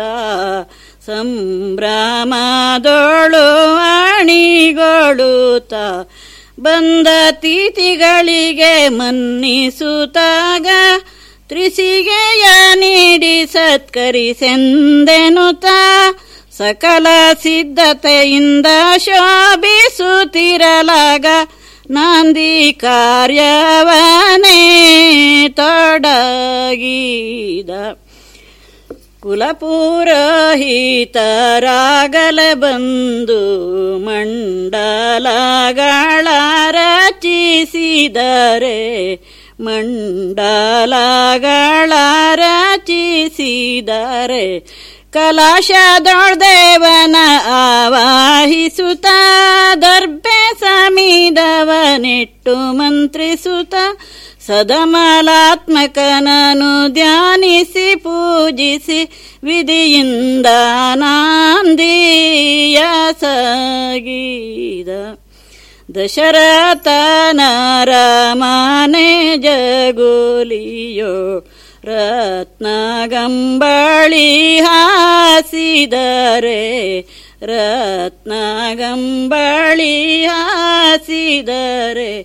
ಸಂಭ್ರಮದೊಳು ಅಣಿಗೊಳುತ್ತ ಬಂದ ತಿಥಿಗಳಿಗೆ ಮನ್ನಿಸುತ್ತಾಗ ತ್ರಿಸಿಗೆಯ ನೀಡಿ ಸತ್ಕರಿಸೆಂದೆನುತ ಸಕಲ ಸಿದ್ಧತೆಯಿಂದ ಶೋಭಿಸುತ್ತಿರಲಾಗ ನಾಂದಿ ಕಾರ್ಯವನೇ ತೊಡಗಿದ ಕುಲಪುರೋಹಿತರಾಗಲ ಬಂದು ಮಂಡಲಗಳ ರಚಿಸಿದರೆ ಮಂಡಲಗಳ ರಚಿಸಿದರೆ ಕಲಾಶದೊಳ್ದೇವನ ಆವಾಹಿಸುತ್ತ ದರ್ಬೆ ಸಮಿದವನಿಟ್ಟು ಮಂತ್ರಿಸುತ್ತ ಸದಮಲಾತ್ಮಕನನು ಧ್ಯಾನಿಸಿ ಪೂಜಿಸಿ ವಿಧಿಯಿಂದ ನಾಂದಿಯ ಸಗೀದ ದಶರಥನ ರಮನೆ ಜಗೋಲಿಯೋ ರತ್ನಗಂಬಳಿ ಹಾಸಿದರೆ ರತ್ನಗಂಬಳಿ ಹಾಸಿದರೆ